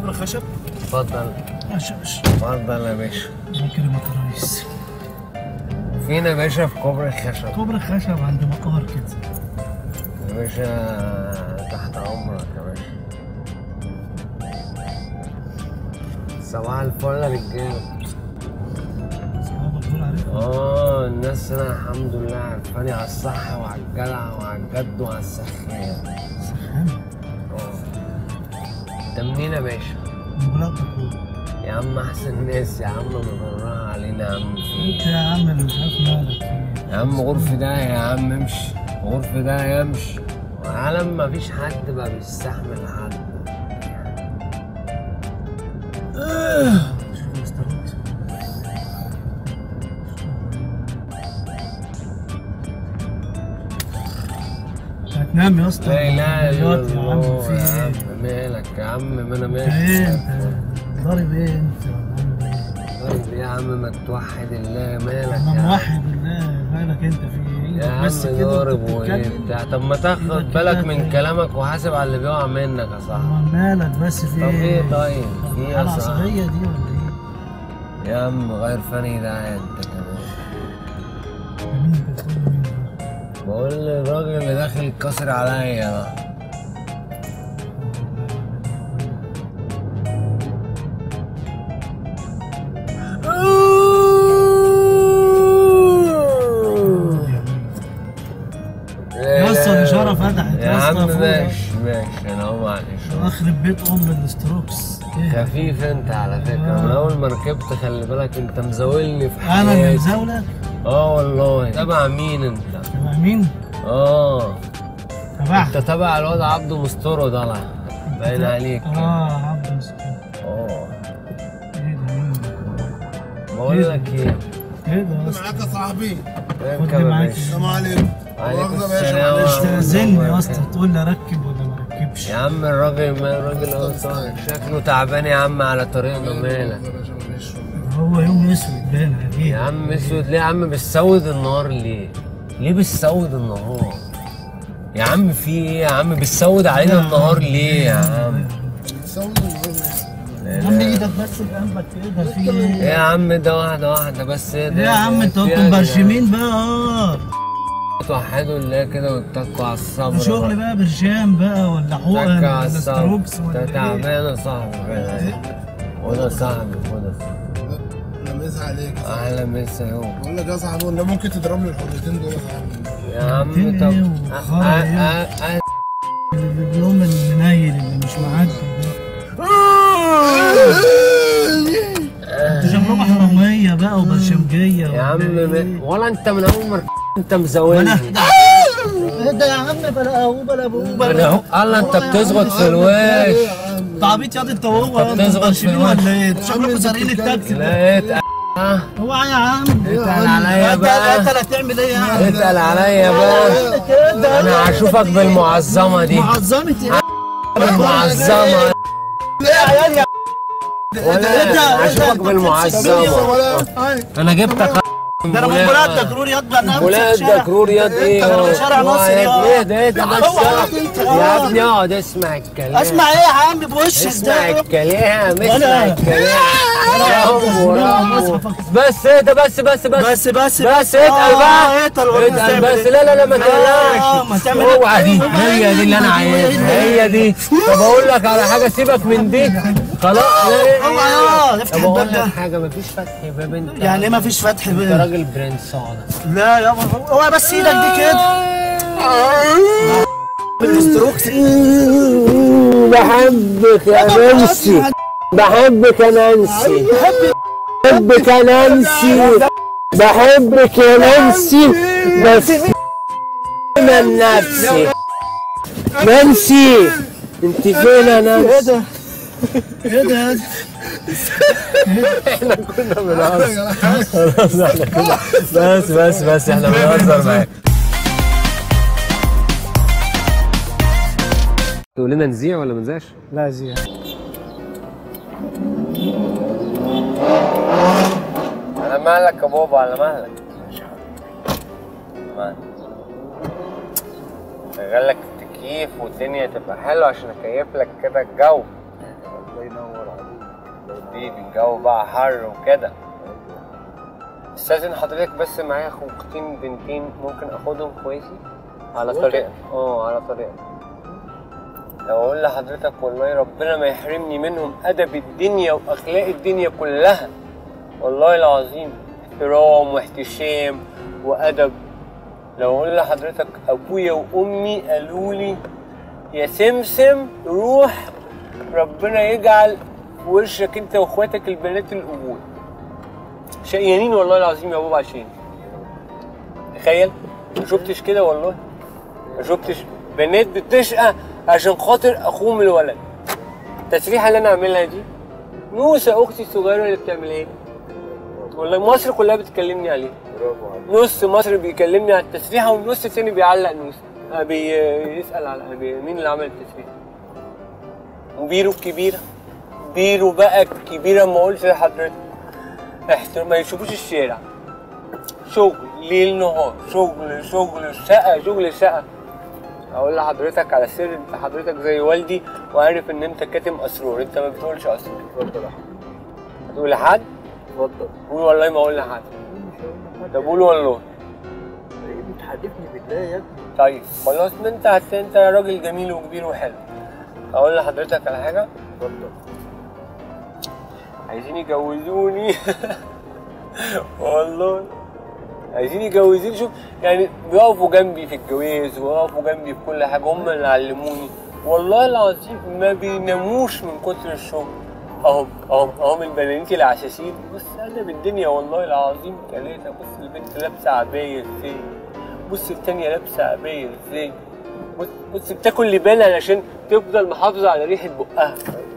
كوبرا خشب اتفضل ماشي يا باشا اتفضل يا باشا الله يكرمك يا ريس فينا يا باشا في كوبري الخشب كوبرا خشب عند مقار كده يا باشا تحت امرك يا باشا صباح الفل يا رجاله صحابك دول عارفهم اه الناس هنا الحمد لله عارفاني على الصح وعلى الجدع وعلى الجد وعلى السخان سخان اه انت منين يا باشا؟ من بلاد دكرور يا عم احسن ناس يا عم مبرها علينا يا عم في انت يا عم اللي مش عارف مالك فيه يا عم غرف ده يا عم امشي غرف ده يمشي وعالم ما فيش حد بقى بيستحمل حد شوف الاستروكس هتنام يا اسطى لا اله الا دلوقتي يا عم الله في يا ايه؟ عم مالك يا عم ما انا انت ماشي ايه انت ضارب ايه انت ولا عامل ايه؟ طيب يا عم ما توحد الله مالك انا يا عم موحد بالله مالك انت في ايه؟ يا عم بس كده ضارب وانت وايه بتتكلم؟ بتاع طب ما تاخد إيدك بالك كده من طيب. كلامك وحاسب على اللي بيقع منك يا صاحبي امال مالك بس في طب ايه؟ ايه طيب؟ في ايه يا الحالة صاحبي؟ العصبية دي ولا ايه؟ يا عم غير فني ده انت كمان ده مين انت بتقول مين ده؟ بقول للراجل اللي داخل يتكسر عليا بقى يا اسطى الاشاره فتحت يا يا اسطى عم فوق. ماشي ماشي انا هو معلش اخرب بيت ام الاستروكس ايه؟ خفيف انت على فكره من اول ما ركبت خلي بالك انت مزاولني في انا اللي حياتي مزاولك اه والله تبع مين انت تبع مين؟ اه تبعها انت تبع الواد عبده مستورو طالع باين عليك اه عبد مسكين اه ايه ده مين ده؟ بقول لك ايه ايه ده يا اسطى؟ معاك يا صاحبي اركب خدني يا معاك. باشا السلام عليكم وعليكم مؤاخذة يا باشا، السلام معلش. ورحمة استاذني الله يا اسطى وبركاته. تقول لي اركب ولا ما اركبش يا عم الراجل ما الراجل اهو صاحي شكله تعبان يا عم على طريقنا مالك يا باشا معلش هو يوم اسود باين يا عليه عم اسود ليه يا عم بتسود النهار ليه؟ ليه بتسود النهار؟ يا عم في ايه يا عم بتسود علينا النهار ليه يا عم؟ سوي النهارده يا عم ايدك بس جنبك كده في ايه ايه؟ يا عم ده واحدة واحدة بس ايه ده؟ ايه يا عم انتوا في انتوا إيه يا مبرشمين بقى اه جدعان؟ توحدوا الله كده واتقوا على الصبر ده شغل بقى برشام بقى ولا حقن اتقوا على ولا الصبر ستروكس ولا انت ايه؟ تعبان يا صاحبي خد يا صاحبي خد يا صاحبي انا مسا عليك يا صاحبي. اهلا مسا يوم بقول لك يا صاحبي والله ممكن تضربني الحلتين دول يا صاحبي يا عم ايه طب وخرا أ- ايه؟ أ- أ- اليوم المنيل اللي مش معدي ده انتوا شكلكم حرامية بقى وبرشمجية يا عم ولا ايه؟ م- ولا انت من اول ما انت مزولني ايه ده يا عم بلا هو بلا ابو انا بلا اهو الله انت بتزغط في الوش تعبيط ياض انت وهو طب انتوا تزغط في مبرشمين الوش. ولا ايه؟ انتوا شكلكم سارقين التاكسي ده. لقيت اه هو يا عم اتقل عليا انت بقى انت اللي هتعمل ايه يعني؟ اتقل عليا بقى كده انا هشوفك بالمعظمه دي معظمة ايه؟ بالمعظمه ايه يا عيال يا ولا هشوفك بالمعظمه انا جبتك ده انا من بلاد دكرور ياض بقى انا ولاد دكرور ياض ايه ده انا شارع ناصر يا ايه ده ايه ده بس يا ابني اقعد اسمع الكلام اسمع ايه يا عم بوش اسمع ازاي الكلام اسمع ولا- الكلام ولا- رامبو ولا- رامبو بس ايه ده بس بس بس بس بس بس اتقل بقى اتقل والله اتقل تعمل بس ايه؟ لا لا لا ما آه، ما تقلقش تعمل اوعى دي ايه؟ هي دي اللي انا عايزها هي دي طب اقول لك على حاجه سيبك من دي خلاص لا ايه اوعى ايه يا افتح طب اقول الباب لك ده حاجه مفيش فتح باب انت يعني ايه مفيش فتح انت بقى راجل برنس اقعد لا يابا اوعى بس ايدك دي كده بالاستروكس بحبك يا نانسي بحبك يا نانسي بحبك يا نانسي بحبك يا نانسي بس من نفسي نانسي انت فين يا نانسي ايه ده احنا كنا بنهزر خلاص احنا كنا بس بس بس احنا بنهزر معاك تقول لنا نذيع ولا ما نذيعش؟ لا زي على مهلك يا بابا على مهلك مهلك. شغل لك التكييف والدنيا تبقى حلوه عشان اكيف لك كده الجو الله ينور حبيبي الجو بقى حر وكده استاذن حضرتك بس معايا اختين بنتين ممكن اخدهم كويسي على ممكن. طريقة اه على طريقة لو اقول لحضرتك والله ربنا ما يحرمني منهم ادب الدنيا واخلاق الدنيا كلها والله العظيم احترام واحتشام وادب لو اقول لحضرتك ابويا وامي قالوا لي يا سمسم روح ربنا يجعل في وشك انت واخواتك البنات القبول شقيانين والله العظيم يا بابا عشان تخيل ما شفتش كده والله ما شفتش بنات بتشقى عشان خاطر اخوهم الولد التسريحه اللي انا عاملها دي نوسه اختي الصغيره اللي بتعملها لي والله مصر كلها بتكلمني عليها برافو عليك نص مصر بيكلمني على التسريحه والنص التاني بيعلق نوسه آه، بيسال على بي- مين اللي عمل التسريحه وبيرو الكبيره بيرو بقى الكبيره ما اقولش لحضرتك احترام ما يشوفوش الشارع شغل ليل نهار شغل شغل شقه شغل شقه اقول لحضرتك على سر انت حضرتك زي والدي وعارف ان انت كاتم اسرار انت ما بتقولش اسرار اتفضل يا حبيبي هتقول لحد اتفضل قول والله ما اقول لحد مش هقول لحد. طب قول والله ايه بتحدفني بالله يا ابني طيب خلاص ما انت هت- انت راجل جميل وكبير وحلو اقول لحضرتك على حاجه اتفضل عايزين يجوزوني والله عايزين يجوزوني شوف يعني بيقفوا جنبي في الجواز ويقفوا جنبي في كل حاجه هم اللي علموني والله العظيم ما بيناموش من كتر الشغل اهم اهم اهم البنانيت العشاشين بص انا بالدنيا والله العظيم ثلاثه بص البنت لابسه عبايه ازاي بص التانية لابسه عبايه ازاي بص بص بتاكل لبان علشان تفضل محافظه على ريحه بقها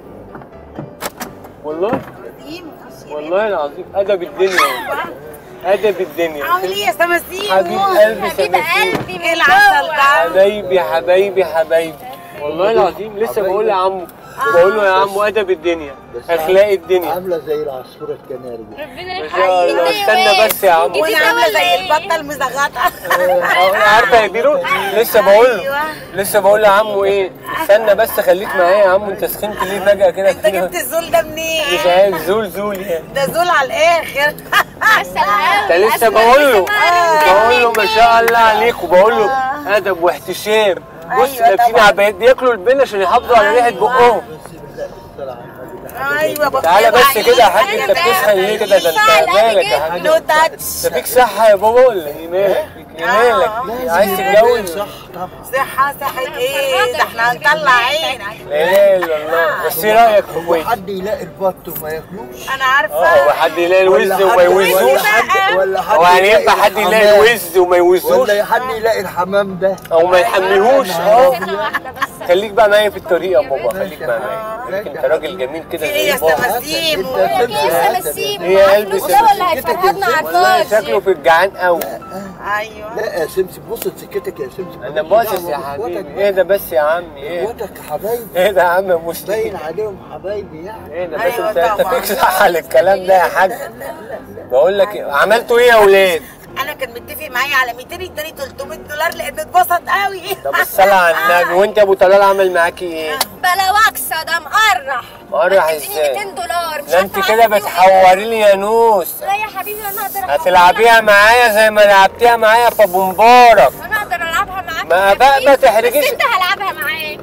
والله والله العظيم ادب الدنيا والله. ادب الدنيا عامل ايه يا سماسين حبيب قلبي حبيب سمسين قلبي من ايه العسل جوه. ده حبايبي حبايبي حبايبي والله العظيم لسه بقول لعمو بقول له يا عمو ادب الدنيا بس اخلاق الدنيا عامله زي العصفوره الكناري دي ربنا ما شاء الله يخليك استنى بس يا عمو وانا عامله زي البطه المزغطه أه، عارفه يا بيرو لسه بقول له أيوة. لسه بقول لعمو ايه استنى بس خليك معايا يا عمو انت سخنت ليه فجاه كده انت جبت الزول ده منين مش عارف زول زول يعني ده زول على الاخر انت لسه بقول له بقول له ما شاء الله عليك وبقول له ادب واحتشام بص أيوة لابسين طبعا. عبايات بياكلوا البن عشان يحافظوا على ريحه بقهم بس بالله الصلاة على النبي ده حاجة ايوه بابا تعالى بس كده يا حاج انت بتسخن ليه كده ده انت مالك يا حاج نو تاتش ده فيك صحه يا بابا ولا ايه مالك فيك ايه مالك عايز تتجوز صح طبعا صحه صحه ايه ده احنا هنطلع عينك لا اله الا الله بس ايه رايك في هو كويس حد يلاقي البط وما ياكلوش انا عارفه اه هو حد يلاقي الوز ولا وما حد- يوزوش ولا حد ولا حد هو يعني ينفع يلاقي حد يلاقي الحمام. الوز وما يوزوش ولا حد يلاقي الحمام ده او ما يحميهوش اه سنة واحدة بس خليك بقى معايا في الطريق يا بابا خليك بقى معايا خليك انت راجل جميل كده في ايه زي يا بابا سماسين انت يا سمسيم هي معاه قلبي فلوس ده ولا هيفرهدنا على والله الفاضي شكله في الجعان قوي ايوه لا يا سمسم بص سكتك يا سمسم انا باصص يا حبيبي ايه ده بس يا عم ايه اخواتك حبايبي ايه ده يا عم باين مسلم عليهم حبايبي يعني ايه ده بس أيوة انت انت طبعا. فيك صح على الكلام ده يا حاج بقول لك إيه، عملتوا ايه يا اولاد انا كان متفق معايا على 200 اداني 300 دولار لان اتبسط قوي طب الصلاة على النبي وانت يا ابو طلال عمل معاكي ايه؟ بلا وكسة ده مقرح مقرح هتديني ازاي؟ 200 دولار مش ده انت عارفة كده أعمل فيه بتحوري لي يا نوس إيه. لا يا حبيبي انا اقدر أحورها هتلعبيها معايا زي ما لعبتيها معايا في ابو مبارك انا اقدر العبها معاك ما يا بقى حبيبي، ما تحرجيش. بس انت هلعبها معاك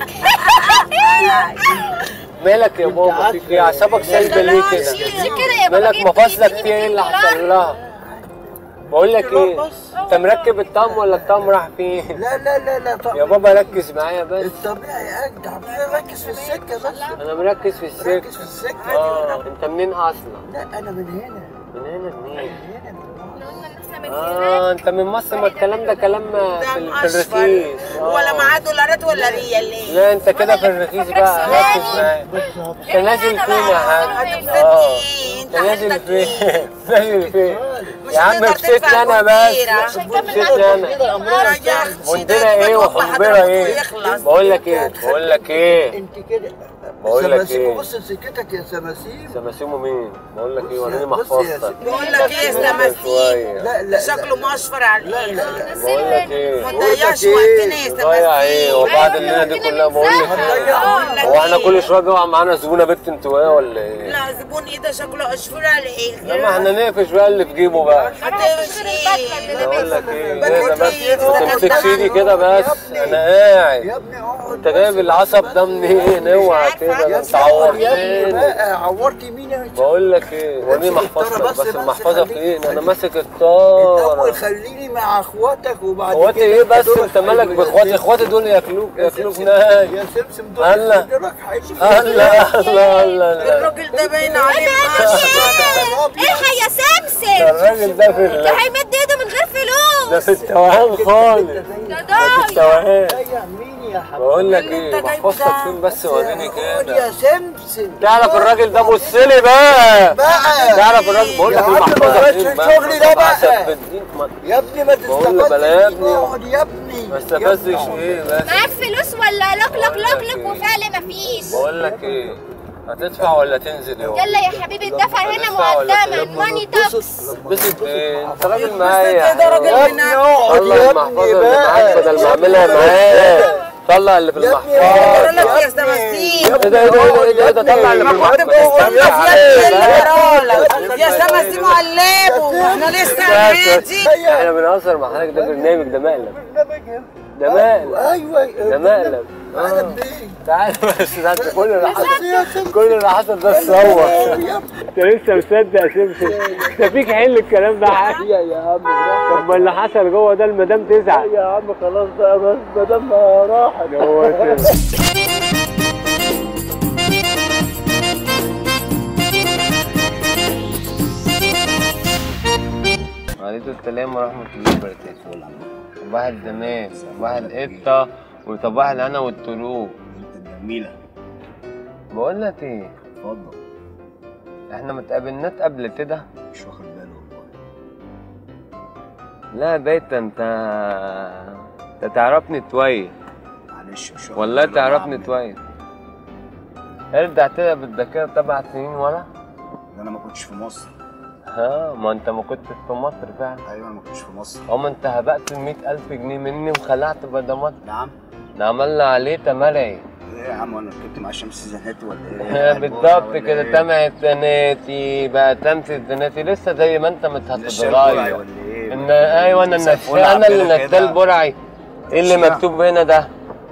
مالك يا بابا فيك ايه اعصابك سايبه ليه كده؟ مش كده يا بابا مالك جبت مفاصلك اديني فيها ايه اللي 200 حصل دولار. لها؟ بقول لك ايه؟ انت مركب الطقم ولا الطقم راح فين؟ لا لا لا لا طبعا يا بابا ركز معايا بس الطبيعي اجدع بقى ركز في السكه بس انا مركز في ركز السكه في السكه اه انت منين اصلا؟ لا انا من هنا من هنا منين؟ من هنا من احنا قلنا ان احنا من اه هناك انت من مصر ما الكلام ده كلام ده في, ال- في مقشفر الرخيص آه. ولا معاه دولارات ولا ريالين لا انت كده في الرخيص بقى ركز معايا بالظبط انت نازل فين يا حاج؟ هتبسطني اه انت انت نازل حالتك فين؟ ايه؟ نازل فين؟ مش يا عم هتقدر مسكت تدفع انا بس الكبيرة. مسكت انا ريح وندنا سيدك ايه وتوفى وحبيرة حضرتك ايه ويخلص. بقول لك ايه بقول لك ايه انت كده بقول لك سماسيم ايه بص لسكتك يا سماسيم سماسيمه مين بقول لك ايه بص يا- وريني بص يا محفظتك ست- بقول لك ايه شوية. سماسيم لا لا شكله مشفر على لا لا الاخر لا بقول لك ايه ما بقول لك تضيعش إيه؟ وقتنا يا ضيع ايه سماسيم وبعد الليله دي كلها بقول لك بقول لك هو احنا إيه؟ كل شويه جوع معانا زبونه بنت انتوا ولا ايه؟ لا زبون ايه ده شكله اشفر على الاخر لما احنا نقفش بقى اللي في جيبه بقى هتمشي ايه بقول لك ايه بدك ايه ده بس إيه؟ ما تمسكش ايدي كده بس انا قاعد يا ابني اقعد انت جايب العصب ده منين اوعى كده ده انت عورتني بقى عورتي مين يا بقول لك ايه وريني امسك الطارة محفظتك بس، بس بس المحفظه خليك- فين انا خليك. ماسك الاول الطاره خليني مع اخواتك وبعد اخواتي كده ايه بس دورك انت مالك هيجي. باخواتي اخواتي دول ياكلوك ياكلوك سمسم- ناي يا سمسم دول هلا. دورك هيجي. الله الله الله الراجل ده باين عليه مشفر الحق يا ده سمسم الراجل ده في ده ال- هيمد ايده من غير ده فلوس في التوهان خالص ده ده في ضايع التوهان ضيع مين يا حبيبي بقول لك اللي ايه انت جايبه محفظتك ده. فين بس وريني خد كده يا سمسم تعرف الراجل ده بص لي بقى بقى تعرف الراجل بقول يا لك عم المحفظه بلاش فين الشغل ده بقى. عشان بالدين ما- يا ابني ما بقول له تستفزش بلا يا ابني. اقعد يا ابني ما استفزش ايه بس معاك فلوس ولا لك لك بقول لك لك لك إيه. وفعل مفيش بقول لك ايه هتدفع ولا تنزل يوم يلا يا حبيبي الدفع هنا هتدفع ولا مقدما تلم؟ ماني توكس بسط ايه انت راجل معايا كده راجل يا من ابني اقعد طلع يا المحفظه ابني اللي معاك بدل ما اعملها معاك طلع اللي في يا ابني المحفظه لك يا سماسيم ايه ده ايه ده ايه ده ايه ده طلع اللي في المحفظه استنى استنى في اللي عليا جرالك يا سماسيم علابه احنا لسه هنادي احنا بنهزر مع حضرتك ده برنامج ده مقلب ده مقلب ايوه ده مقلب اه مقلب ايه تعال بس ده انت كل اللي حصل يا سمسم كل اللي حصل ده اتصور يا ابني انت لسه مصدق يا سمسم انت فيك حل الكلام ده حقيقة يا عم طب ما اللي حصل جوه ده المدام تزعل يا عم خلاص بقى بس مدام راحت هو كده عليكم السلام ورحمة الله وبركاته صباح الدمام صباح القطة وصباح الهنا والطلوع جميلة بقول لك ايه اتفضل احنا ما اتقابلناش قبل كده مش واخد بالي والله لا بيت انت انت تعرفني توي معلش مش واخد والله بالي تعرفني وأنا توي ارجع كده بالذاكرة سبع سنين ورا عامل إيه. انا ما كنتش في مصر ها ما انت ما كنتش في مصر فعلا ايوه انا ما كنتش في مصر اما انت هبقت ال ألف جنيه مني وخلعت بدمات نعم ده عملنا عليه تمرعي ايه يا عم وانا ركبت مع شمس زناتي ولا ايه بالضبط كده تمعت زناتي بقى تمسك زناتي لسه زي ما انت مش هتتغير ولا ايه ان ايوه انا لسه النسال الفل انا اللي عندنا نسال كده. برعي ايه اللي اشمعنى؟ مكتوب هنا ده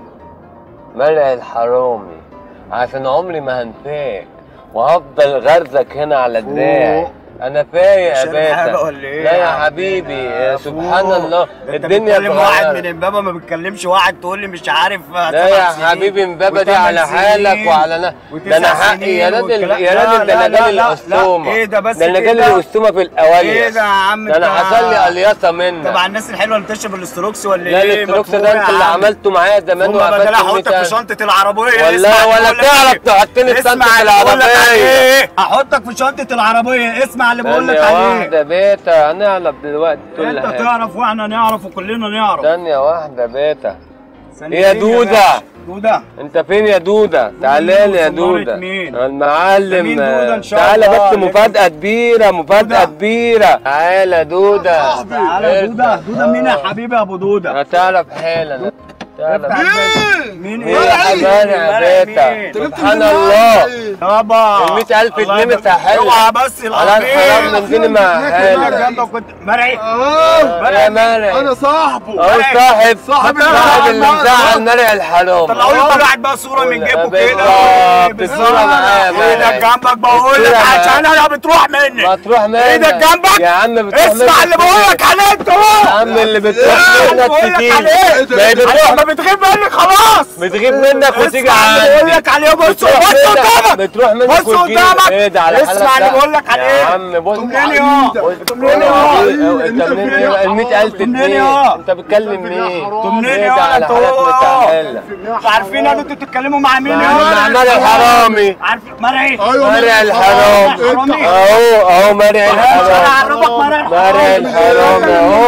مرع الحرامي عشان عمري ما هنساك وهفضل غرزك هنا على دراعي انا فايق يا شارب حاجة باشا ولا ايه لا يا عم؟ حبيبي يا سبحان فوق. الله ده انت الدنيا بتكلم واحد من اتغيرت. امبابه ما بتكلمش واحد تقول لي مش عارف لا يا حبيبي مبابا دي على حالك وعلى انا ده انا حقي يا راجل يا راجل ده انا جالي القسطومه ايه ده بس ده انا كده؟ جالي القسطومه في الاوائل ايه ده يا عم ده انا انت؟ حصل لي الياصه منك طبعا الناس الحلوه اللي بتشرب الاستروكس ولا لا ايه الاستروكس مفهوم ده يا انت اللي عم. عملته معايا زمان ثم بدل وقفلت احطك في 100 شنطه العربيه والله اسمع ولا اللي بقول لك تعرف عليه. تحطني في شنطة اسمع اللي بقول لك العربية. عليه احطك في شنطه العربيه اسمع اللي بقول لك ثانية عليه واحدة بيتا هنعرف دلوقتي كل انت حاجة تعرف واحنا نعرف وكلنا نعرف ثانية واحدة بيتا ثانية ايه يا فين دودة؟ باشا؟ دودة انت فين يا دودة؟ تعالى لي يا صنارة دودة مين؟ المعلم مين دودة إن شاء تعالى الله؟ بس مفاجأة كبيرة مفاجأة دودة. كبيرة تعالى دودة تعالى دودة دودة مين يا حبيبي يا ابو دودة هتعرف حالا تعرف مين ايه يا حبايبي يا بيتا سبحان الله يابا ال 100000 الله جنيه يبارك- مسهلة. اوعى بس على الحرام العربية من دين ما كده حالة جنبك كنت مرعي يا مرعي انا صاحبه اهو صاحب صاحب صاحب اللي الحرام. مزعل مرعي الحرام طلعوا لي كل واحد بقى صورة من جيبه كده بالظبط الصورة معايا يا ايدك مرعي جنبك بقول لك الصورة عشان انا بتروح مني ما تروح منك ايدك جنبك يا عم بتروح اسمع اللي بقول لك عليه انت يا عم اللي بتروح منك بقول لك كتير عليه. ما هي بتروح أيوة، بتغيب منك خلاص بتغيب منك وتيجي اسمع اللي بقول عندي لك عليه بص بص بتروح منك قدامك بتروح منك بص وتجيلي. قدامك. ايه ده على اسمع حالك اللي ده. بقول لك عليه. يا عم بص منين يا بص- منين يا انت منين يا ال 100000 منين جنيه يا؟ انت بتكلم مين؟ انتوا منين ايه يا ده على انتوا حالك متعهلة انتوا عارفين ان انتوا بتتكلموا مع مين مع يا مع مرعي الحرامي عارفين مرعي مرعي الحرام حرامي. اهو اهو مرعي انا الحرام اعرفك مرعي مرعي الحرام اهو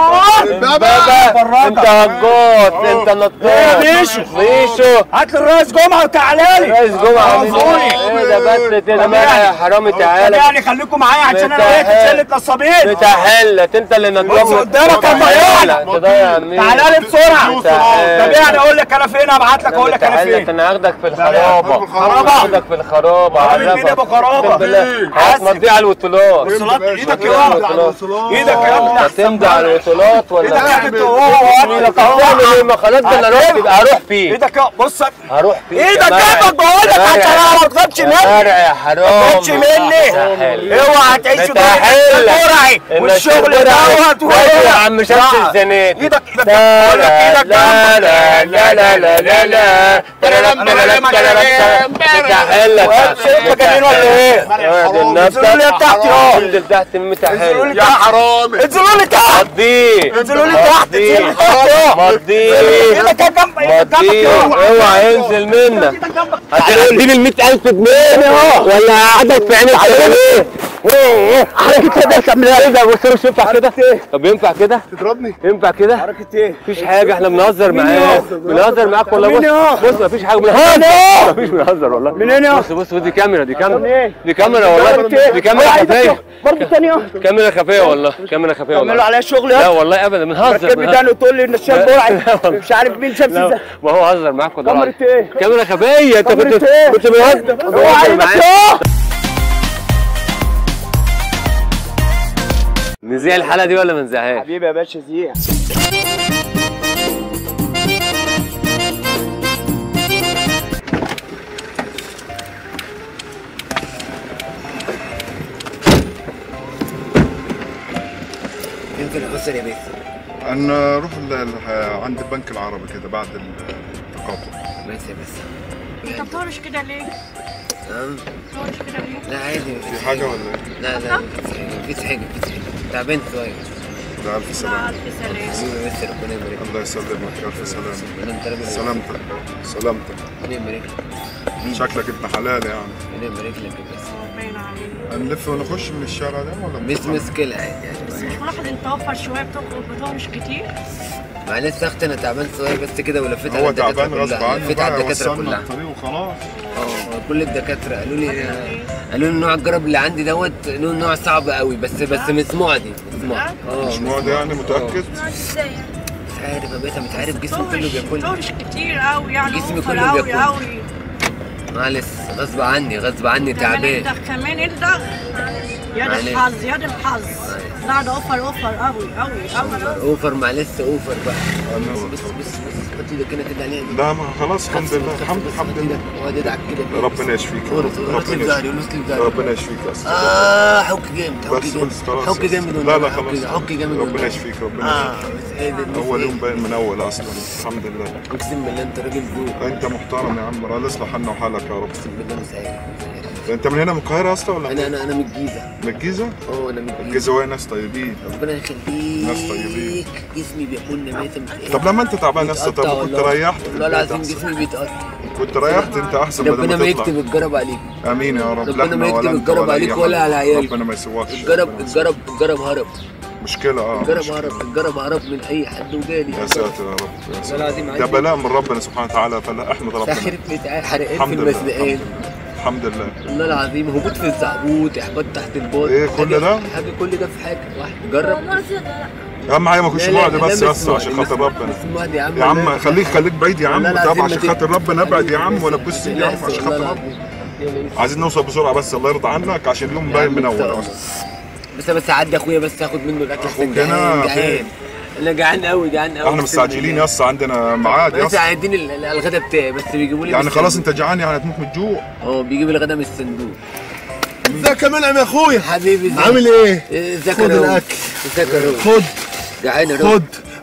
بابا انت هجوت انت نطاط ايه يا بيشو؟ بيشو هات لي الرئيس جمعه وتعالى لي رئيس جمعة مين؟ عرفوني. ايه ده بس كده طب مرعي يعني- يا حرامي تعالى يعني خليكم معايا عشان انا بتاع- لقيت شله نصابين بتاع حلة انت اللي نضرب بص قدامك يا ضياع. تضيع مين تعالى لي بسرعه بتاع طب يعني اقول لك انا فين ابعت لك اقول لك انا حلة فين انا هاخدك في الخرابة خرابة. هاخدك في الخرابة خرابة مين يا ابو خرابة؟ اقسم بالله هتمضي على الوطولات وصلات ايدك يا على ابني الوطولات ايدك يا ابني هتمضي على الوطولات ولا ايدك يا ابني هو لك هتعمل ايه ما خلاص ده انا رحت هروح فيه ايدك يا بص هروح فيه ايدك يا مرعي. جنبك بقول لك يا مرعي. عشان ما تغيبش يا مني مرعي يا حرام تغيبش مني متحل. اوعى تعيش في متحل. القرعي والشغل دوت يا عم شمس الزنات ايدك ايدك لا بقول لك ايدك لا لا جنبك. لا لا لا لا لا ترلم ترلم ترلم متحلة واد شايف مجانين ولا ايه؟ انزلوا لي تحت يا انزل تحت انزلوا لي المتحلة تحت حرامي انزلوا لي تحت مضيه انزلوا لي تحت انزلوا لي تحت يا مضيه ايدك يا جنب ايدك جنبك مضيه يا اوعى ينزل منك ايدك جنبك هتديني ال 100000 جنيه ولا قعدك في عينك على ايه؟ حركة كده تعمل ايه ده بص مش ينفع كده طب ينفع كده؟ تضربني ينفع كده؟ حركة ايه؟ مفيش حاجة احنا بنهزر معاك بنهزر معاك والله مين يا؟ بص بص مفيش حاجة بنهزر مفيش بنهزر والله منين يا؟ بص بص بص دي كاميرا دي كاميرا ايه؟ دي كاميرا والله دي كاميرا خفية برضه تاني يوم كاميرا خفية والله كاميرا خفية تعملوا والله عليا شغل لا يا والله ابدا بنهزر ركبني بنهزر. تاني وتقول لي ان الشاب لا برعي والله. مش عارف مين شاف لا ازاي ما هو هزر معاك والله كاميرا العظيم. ايه؟ كاميرا خفية انت كنت كاميرا ايه؟ كنت بنهزر اوعى بنهزر ايدك معاك. يا نذيع الحلقة دي ولا ما نذيعهاش؟ حبيبي يا باشا زيع يمكن الحسن يا بيه انا اروح ال- ال- عند البنك العربي كده بعد التقاطع ماشي بس انت بتهرش كده ليه؟ تمام بتهرش كده ليه؟ لا عادي في حاجه ولا ايه؟ لا لا مفيش حاجه مفيش حاجه تعبان شويه ده الف سلامه ألف سلام حبيبي بس ربنا يبارك الله يسلمك الف سلامه ربنا انت راجل سلامتك سلامتك ربنا يبارك لك شكلك ابن حلال يعني ربنا يبارك لك بس باين عليك هنلف ونخش من الشارع ده ولا مش بنطلع؟ مشكله عادي يعني بس مش ملاحظ انت اوفر شويه بتخرج بتهرش كتير معلش يا اختي انا تعبان شويه بس كده ولفيت على هو الدكاتره تعبان غصب كلها عنه لفيت على بقى الدكاتره وصلنا كلها الطريق وخلاص اه كل الدكاتره قالوا لي قالوا لي نوع الجرب اللي عندي دوت له نوع صعب قوي بس بس مسموع دي مسموع اه مش هو ده يعني متاكد ازاي مش عارف يا باشا مش عارف جسمي كله بياكلني بتهرش كتير قوي يعني جسمي اوفر كله قوي بياكل. قوي معلش غصب عني غصب عني كمان تعبان انت كمان انت يا معلش. دي الحظ يا دي الحظ لا ده اوفر اوفر قوي قوي قوي اوفر معلش اوفر بقى بص بص بص بص حط ايدك هنا كده عليها لا ما خلاص الحمد لله الحمد الحمد لله هو ادعك كده ربنا يشفيك يا رب. قولت لي ربنا بزاري يشفيك قولت لي بزاري ربنا يشفيك يا أستاذ. اه حك جامد حك بس جامد بس خلاص حك جامد لا لا والنبي، خلاص حك- حك جامد ربنا والنبي. يشفيك ربنا اه يشفيك بس ايه ده هو اليوم باين من اول اصلا الحمد لله اقسم بالله انت راجل ذوق انت محترم يا عم الله يصلح حالنا وحالك يا رب اقسم بالله مش عارف مش عارف. انت من هنا من القاهره اصلا ولا انا انا انا من الجيزه من الجيزه؟ اه انا من الجيزه الجيزه وهي ناس طيبين ربنا يخليك ناس طيبين. جسمي بياكلني ميتة مش طب لما انت تعبان يا اسطى بيتقطع طب كنت والله. ريحت في والله البيت العظيم احسن جسمي بيتقطع كنت ريحت انت احسن بدل ربنا ما ما يكتب تطلع الجرب عليك امين يا رب ربنا لا ما احنا يكتب ولا انت الجرب ولا عليك اي ولا حد. على عيالك. ربنا ما يسواكش الجرب ربنا الجرب الجرب هرب يسواك. مشكله اه الجرب مشكلة. هرب الجرب هرب من اي حد وجالي يا ساتر يا رب يا والله العظيم ساتر ده عايز- بلاء من ربنا سبحانه وتعالى فلا احمد ربنا ساخر بتاع حرقان في الحمد لله المسبقات الحمد لله والله العظيم هبوط في الزعبوط احباط تحت الباط ايه كل حاجة- ده؟ حاجه كل ده في حاجه واحد جرب اهم حاجه ما اكونش لا، لا، بعد لا، بس مش بس عشان معد، خاطر مش- ربنا مش معد يا عم يا عم والله. خليك خليك بعيد يا عم والله العظيم طبعا ما عشان تك- خاطر ربنا ابعد يا عم ولا تبص يا عم لا، عشان والله خاطر ربنا العظيم. يلا، عايزين نوصل بسرعه بس الله يرضى عنك عشان اليوم باين من اول اصلا بس بس عدي اخويا بس هاخد منه الاكل أخوك عشان هنا جعان فين؟ جعان انا جعان قوي جعان قوي احنا مستعجلين يا اسطى عندنا ميعاد يا بس اسطى عايزين ال- ال- الغدا بتاعي بس بيجيبوا لي يعني من خلاص الصندوق. انت جعان يعني هتموت من الجوع اه بيجيب الغدا من الصندوق ازيك يا منعم يا اخويا حبيبي ازيك؟ عامل ايه؟ ازيك خد يا روح؟ الأكل. ازيك يا روح؟ خد جعان يا روح خد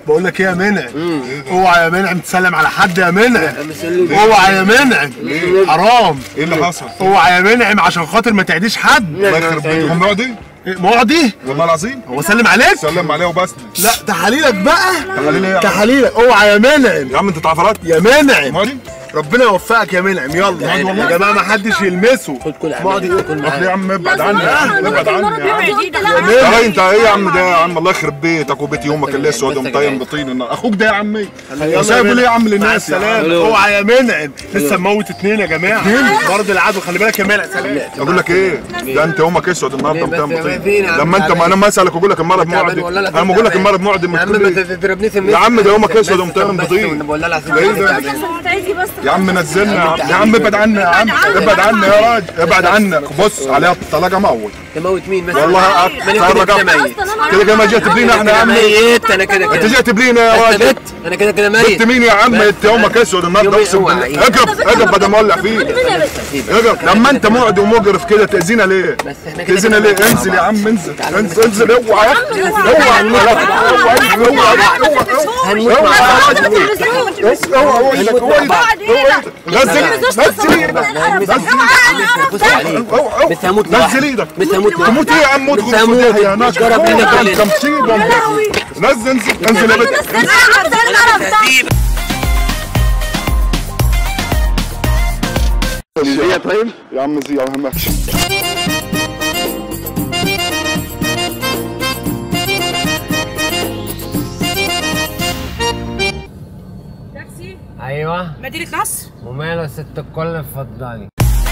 بقول لك ايه يا منعم اوعى يا منعم تسلم على حد يا منعم مسلم اوعى يا منعم حرام ايه اللي حصل؟ اوعى يا منعم عشان خاطر ما تعديش حد الله يخرب بيتك هم معدي؟ إيه، معدي والله العظيم هو سلم عليك سلم عليه وبس لا تحاليلك بقى تحاليل ايه يا عم؟ تحاليلك اوعى يا منعم يا عم انت اتعفرت يا منعم معدي؟ ربنا يوفقك يا منعم يلا يا جماعه ما حدش يلمسه خد كل معدي عمال كل اصل يا معايا عم ابعد عني يا عم ابعد عني يا عم يا يا منعم انت ايه يا عم ده يا عم الله يخرب بيتك وبيت يومك اللي اسود ومطين بطين النار اخوك ده يا عمي وسايبه ليه يا عم مع للناس يا عم؟ السلامه اوعى يا منعم لسه مموت اتنين يا جماعه برضه العدو خلي بالك يا منعم سلام اقول لك ايه ده انت يومك اسود النهارده ليه بس ومطين يا بطين فين يا عم لما انت ما تعبان؟ انا ما اسالك اقول لك المرض تعبان معدي والله لا انا بقول لك تعبان. المرض معدي يا عم ما تضربنيش يا عم ده يومك اسود ومطين بطين والله العظيم ده ايه ده؟ تعيدي بس يا عم نزلنا يا عم يا عم ابعد عنا يا عم ابعد عنا يا راجل ابعد عنك بص عليها الطلاقه موت تموت مين بس والله انا صار كده لك كده ميت كده كده ما جيت بلينا احنا يا عم ميت انا كده انت كده جيت بلينا يا انت راجل بت انا كده كده انت ميت مين يا عم انت يومك اسود النهارده يومي اقسم اوعى. بالله اقف اقف بدل ما اولع فيك اقف لما انت معدي ومقرف كده تاذينا ليه؟ بس احنا كده تاذينا كده ليه؟ مع انزل يا بعض. عم انزل تعالى انزل انزل اوعى اوعى اوعى اوعى اوعى هنموت اوعى مع يا بعض راجل بس اوعى اوعى ايدك اوعى ايدك نزل نزل ايدك بص عليك اوعى بس هموت نزل لوحدي. ايدك بس هموت تموت ايه يا عم موت بس خد هموت. خد يا ناس جرب منك كم كلنا. كم مصيبه نزل انزل انزل يا بنت هي طيب يا عم زي ما همكش تاكسي ايوه مدينة نصر وماله ست الكل اتفضلي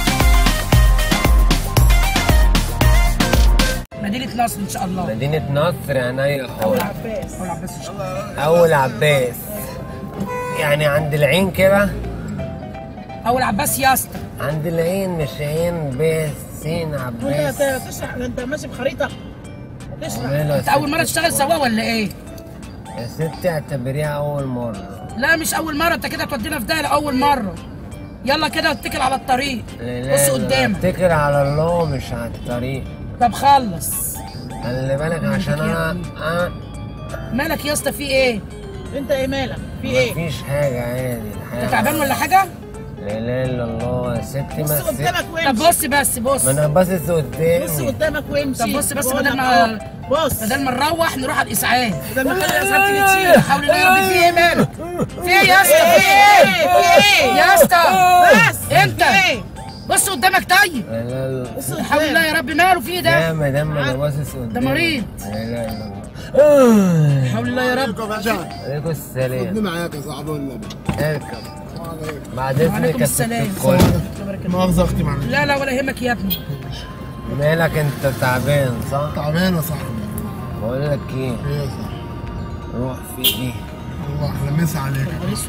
مدينة نصر ان شاء الله مدينة نصر عينيا اول حاضر عباس اول عباس ان شاء الله اول عباس يعني عند العين كده اول عباس يا اسطى عند العين مش عين بس سين عباس تشرح انت ماشي بخريطة تشرح وماله يا انت اول ست مرة تشتغل سواق ولا ايه؟ يا ستي اعتبريها اول مرة لا مش اول مرة انت كده تودينا في داهية اول مرة يلا كده اتكل على الطريق لا، بص لا، قدامك اتكل على الله مش على الطريق طب خلص خلي بالك عشان انا أه مالك يا اسطى في ايه؟ انت ايه مالك؟ في ايه؟ مفيش حاجة عادي انت الحياة تعبان ولا حاجة؟ لا اله الا الله يا ستي ما ست- طب بص بس بص ما انا باصص قدامي بص قدامك وامشي طب بص بس بدل ما بص بدل ما نروح نروح على الاسعاف بدل ما نخلي الاسعاف تيجي تشيل حول الله يا ربي في ايه مالك؟ في ايه يا اسطى في ايه؟ في ايه؟ يا اسطى بس انت بص قدامك طيب لا لا لا حول الله يا رب ماله في ايه ده؟ يا مدام انا باصص قدامي مريض. لا اله الا الله حول الله يا رب عليكم السلام معاك يا صاحبي والنبي اركب بعد اذنك وعليكم يا ست السلام الكل مؤاخذة اختي معلش لا لا ولا يهمك يا ابني مالك انت تعبان صح؟ تعبان يا صاحبي بقول لك ايه ايه يا صاحبي روح في دي الله احلى مسا عليك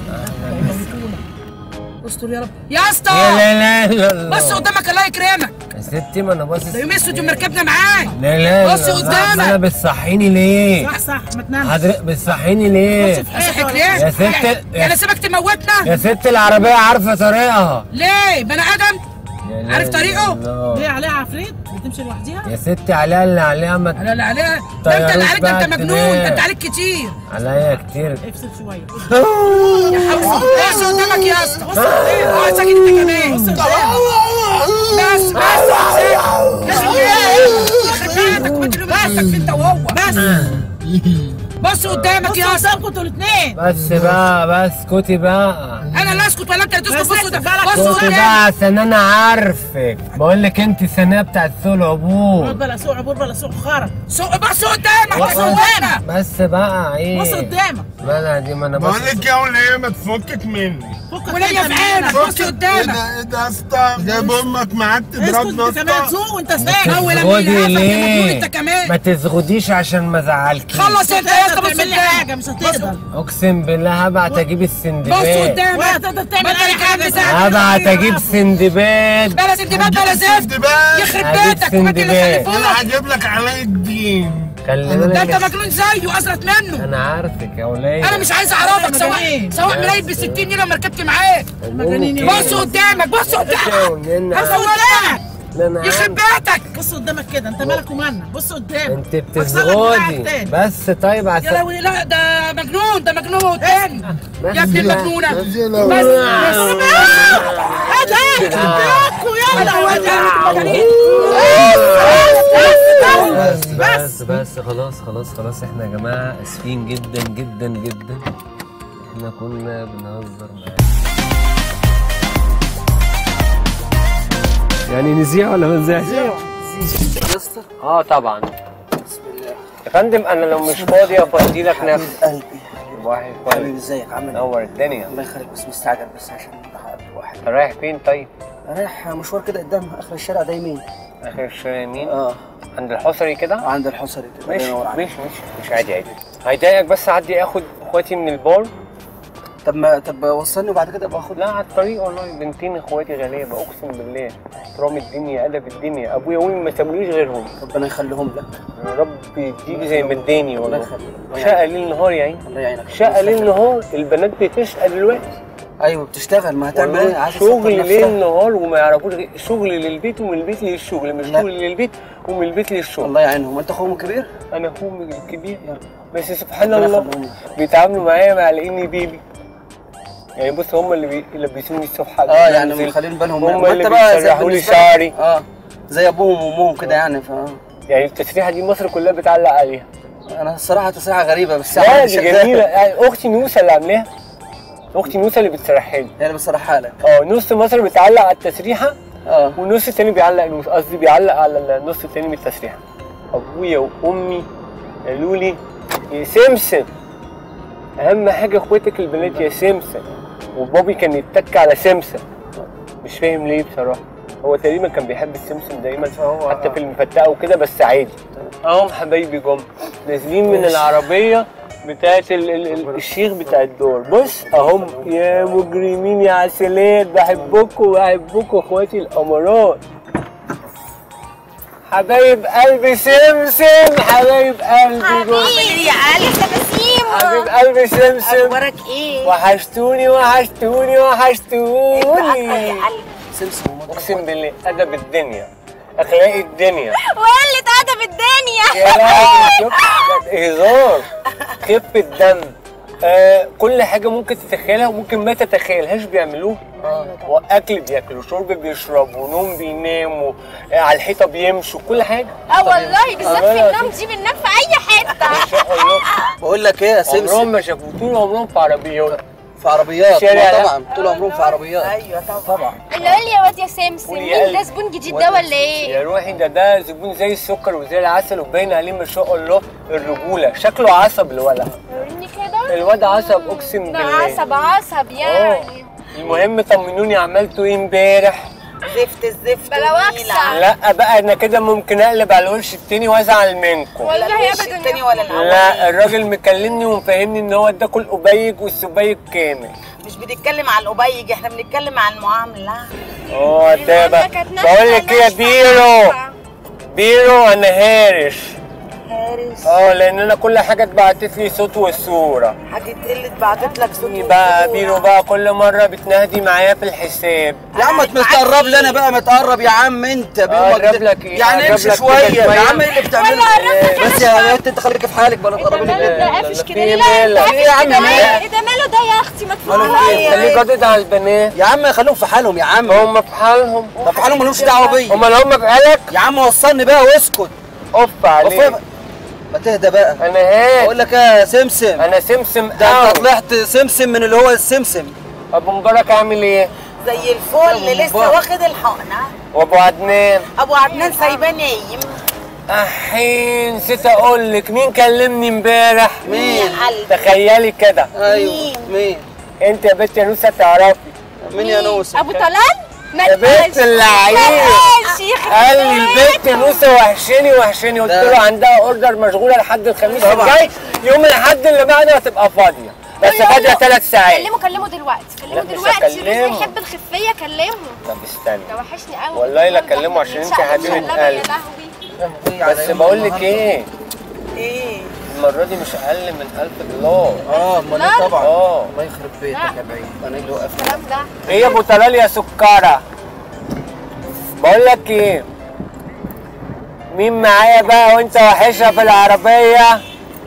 استر يا رب يا يا اسطى لا لا لا الله بص قدامك الله يكرمك يا ستي ما انا باصص ده يوم اسود يوم ركبنا معاك لا لا بص لا، قدامك. ما انا بتصحيني ليه؟ صح صح ما تنامش حضرتك بتصحيني ليه؟ اصحك ليه؟ يا ست- يعني انا سيبك تموتنا؟ يا ست العربية عارفة طريقها ليه؟ بني ادم؟ لا لا عارف طريقه؟ الله. ليه عليها عفريت؟ بتمشي لوحدها؟ يا ستي عليها اللي عليها ما على اللي عليها ده انت اللي طيروش عليك ده انت بقى مجنون ده تنام. انت عليك كتير عليا كتير افصل شويه يا حبيبي بص قدامك يا اسطى بص قدامك اه ساكت انت كمان بص قدامك بس بس يخرب بيتك وانت اللي بس انت وهو بس بص قدامك يا اسطى قدامكم انتوا الاثنين بس بقى بس اسكتي بقى انا اللي اسكت ولا انت اللي تسكت بص قدامك بص اسكتي قدامك بقى عشان انا عارفك بقول لك انت سنة بتاعت سوق العبور بلا سوق عبور بلا سوق خرا سوق بص قدامك بص قدامك بس بقى ايه بص قدامك مالها دي ما انا بس بقول لك يا وليه ما تفكك مني وليا في عينك بص ايه قدامك ده ايه ده يا اسطى جايب امك معاك تضربنا يا اسطى تسوق وانت ساكت اول تزغدي ليه؟ انت كمان ما تزغديش عشان ما ازعلكيش خلص انت يا اسطى بص قدامك حاجه مش هتقدر اقسم بالله هبعت اجيب بص السندباد قدامك ولا تقدر تعمل اي حاجه هبعت اجيب سندباد بلا سندباد بلا زفت دبان يخرب هجيب بيتك وما اللي سندباد. انا خلفوك هجيب لك علاء الدين خلي ده انت بالك مجنون زيه ازرت منه انا عارفك يا ولية انا مش عايز اعرفك سواء سواء ملايب ب 60 جنيه لما ركبت معاك مجانين بص قدامك بص قدامك بص قدامك ده انا يخرب عارف. بيتك بص قدامك كده انت مالك ومالنا بص قدامك انت أكسرك بتزغدي دراعك تاني. بس طيب يا عشان لهوي لا ده مجنون ده مجنون تاني يا ابن المجنونه بس بس يا بس لهوي. ايه ده بياكوا يا لهوي بس بس بس خلاص خلاص خلاص احنا يا جماعه اسفين جدا جدا جدا احنا كنا بنهزر معاك يعني نذيع ولا ما نذيعش؟ اه طبعا يا فندم انا لو مش فاضي افضي لك نفسي قلبي واحد حبيبي كويس ازيك عامل ايه؟ نور الدنيا الله يخليك بس مستعجل بس عشان بحب واحد رايح فين طيب؟ رايح مشوار كده قدام اخر الشارع ده يمين اخر الشارع يمين اه عند الحصري كده عند الحصري كده مش الله ينور عليك. مش مش مش عادي عادي هيضايقك بس اعدي اخد اخواتي من البار طب ما طب وصلني وبعد كده ابقى اخد لا على الطريق والله بنتين اخواتي غلابه اقسم بالله احترام الدنيا ادب الدنيا ابويا وامي ما سابوليش غيرهم ربنا يخليهم لك يا رب يديك زي ما اداني الله والله يخليك الله شقه يعينك. ليل نهار يا عيني الله يعينك شقه ليل نهار البنات بتشقى دلوقتي ايوه بتشتغل ما هتعمل ايه والله عايزه تسطر شغل نفسها. ليل نهار وما يعرفوش غير شغل للبيت ومن البيت للشغل مش لا. شغل للبيت ومن البيت للشغل الله يعينهم انت اخوهم الكبير انا اخوهم الكبير بس سبحان ربنا الله يخليهم لك. بيتعاملوا معايا على اني بيبي يعني بص هم اللي بي- يلبسوني الصبح قبل اه ما يعني أنزل. مخلين بالهم هم ما اللي انت بقى زي بيسرحوا لي بالنسبة لك- شعري اه زي ابوهم وامهم كده يعني ف يعني التسريحه دي مصر كلها بتعلق عليها انا الصراحه تسريحه غريبه بس لا عادي دي شغالة. جميله يعني اختي نوسه اللي عاملاها اختي نوسه اللي بتسرحها لي هي اللي بصراحه لك اه نص مصر بتعلق على التسريحه اه والنص التاني بيعلق نص قصدي بيعلق على النص التاني من التسريحه ابويا وامي قالوا لي يا سمسم اهم حاجه اخواتك البنات يا سمسم وبابي كان يتك على سمسم مش فاهم ليه بصراحه هو تقريبا كان بيحب السمسم دايما فهو- حتى في المفتقه وكده بس عادي اهم حبايبي جم نازلين من العربيه بتاعت ال ال ال الشيخ بتاع الدور بص اهم يا مجرمين يا عسلات بحبكم بحبكم اخواتي الامارات حبايب قلبي سمسم حبايب قلبي جم حبيبي يا علي تبسيم حبيب قلبي سمسم اخبارك ايه؟ وحشتوني وحشتوني وحشتوني يا علي سمسم ومضرب. اقسم بالله ادب الدنيا اخلاق الدنيا وقلة ادب الدنيا يا لهوي شوف ده هزار خفة دم آه كل حاجة ممكن تتخيلها وممكن ما تتخيلهاش بيعملوه واكل بياكلوا شرب بيشربوا نوم بيناموا آه على الحيطة بيمشوا كل حاجة اه والله بالذات في أمانة النوم دي بننام في اي حته ما شاء الله بقول لك ايه يا عمرهم سمسم ما شافوا طول عمرهم في عربيات في عربيات شارع ما لا. طبعا طول عمرهم في عربيات ايوه طبعا طبعا اللي قال لي يا واد يا سمسم قولي يا مين قلبي. ده زبون جديد ده ولا ايه؟ يا روحي ده ده زبون زي السكر وزي العسل وباين عليه ما شاء الله الرجولة شكله عصب الولد وريني كده الواد عصب اقسم ده بالله عصب عصب يعني المهم طمنوني عملتوا ايه امبارح زفت الزفت بلا ونيلة. وكسة. لا بقى انا كده ممكن اقلب على الوش التاني وازعل منكم ولا والله الوش ابدا التاني ولا الاول لا الراجل مكلمني ومفهمني ان هو اداكوا القبيج والسبيج كامل مش بنتكلم على القبيج احنا بنتكلم عن المعامله اه تابع ده كانت بقول لك ايه يا ناشفة بيرو ناشفة. بيرو انا هارش هارس اه لان انا كل حاجه اتبعتت لي صوت والصوره حاجه قله بعتت لك صوت بقى وصورة. بيرو بقى كل مره بتنهدي معايا في الحساب يا عم ما تقرب لي انا بقى ما تقرب يا عم انت بيومك أقرب ده. لك إيه؟ يعني أقرب امشي لك شويه كده يا شوية. عم ايه اللي بتعمله بس يا بنت انت خليك في حالك بلا تقربي لي ماله كده. ده قافش لا، كده في ليه؟ مالك؟ لا في إيه يا عم كده ليه؟ مالك؟ ايه ده ماله ده يا اختي ما ماله تفهمي في إيه؟ خليك قاعد على البنات يا عم خليهم في حالهم يا عم هم في حالهم طب في حالهم مالهمش دعوه بيا امال هم في حالك يا عم وصلني بقى واسكت اوف عليك وفي- ما تهدى بقى انا هاد بقول لك يا سمسم انا سمسم ده قوي انت طلعت سمسم من اللي هو السمسم ابو مبارك عامل ايه زي الفل لسه مبارك. واخد الحقنه وابو عدنان ابو عدنان سايباه نايم احين نسيت اقول لك مين كلمني امبارح مين يا قلبي تخيلي كده ايوه مين؟ مين انت يا بنت يا نوسه تعرفي مين يا نوسه ابو طلال ما يا بنت اللعيب تقالش يخرب قال لي بيتك. البنت نوسه وحشاني وحشاني قلت ده- له عندها اوردر مشغوله لحد الخميس طبعا. الجاي يوم الاحد اللي بعده هتبقى فاضيه بس قول له- فاضيه قول له. ثلاث ساعات كلمه كلمه دلوقتي لا، كلمه مش دلوقتي هكلمه. الرزق يحب الخفيه كلمه طب استنى ده وحشني قوي والله لا أكلمه عشان انت حبيبة يا قلبي. لهوي بس بقول لك ايه ايه المره دي مش اقل من 1000 دولار اه امال ايه طبعا اه الله يخرب بيتك يا بعيد انا اللي وقفت الكلام ده ايه يا ابو طلال يا سكره بقول لك ايه مين معايا بقى وانت وحشها في العربية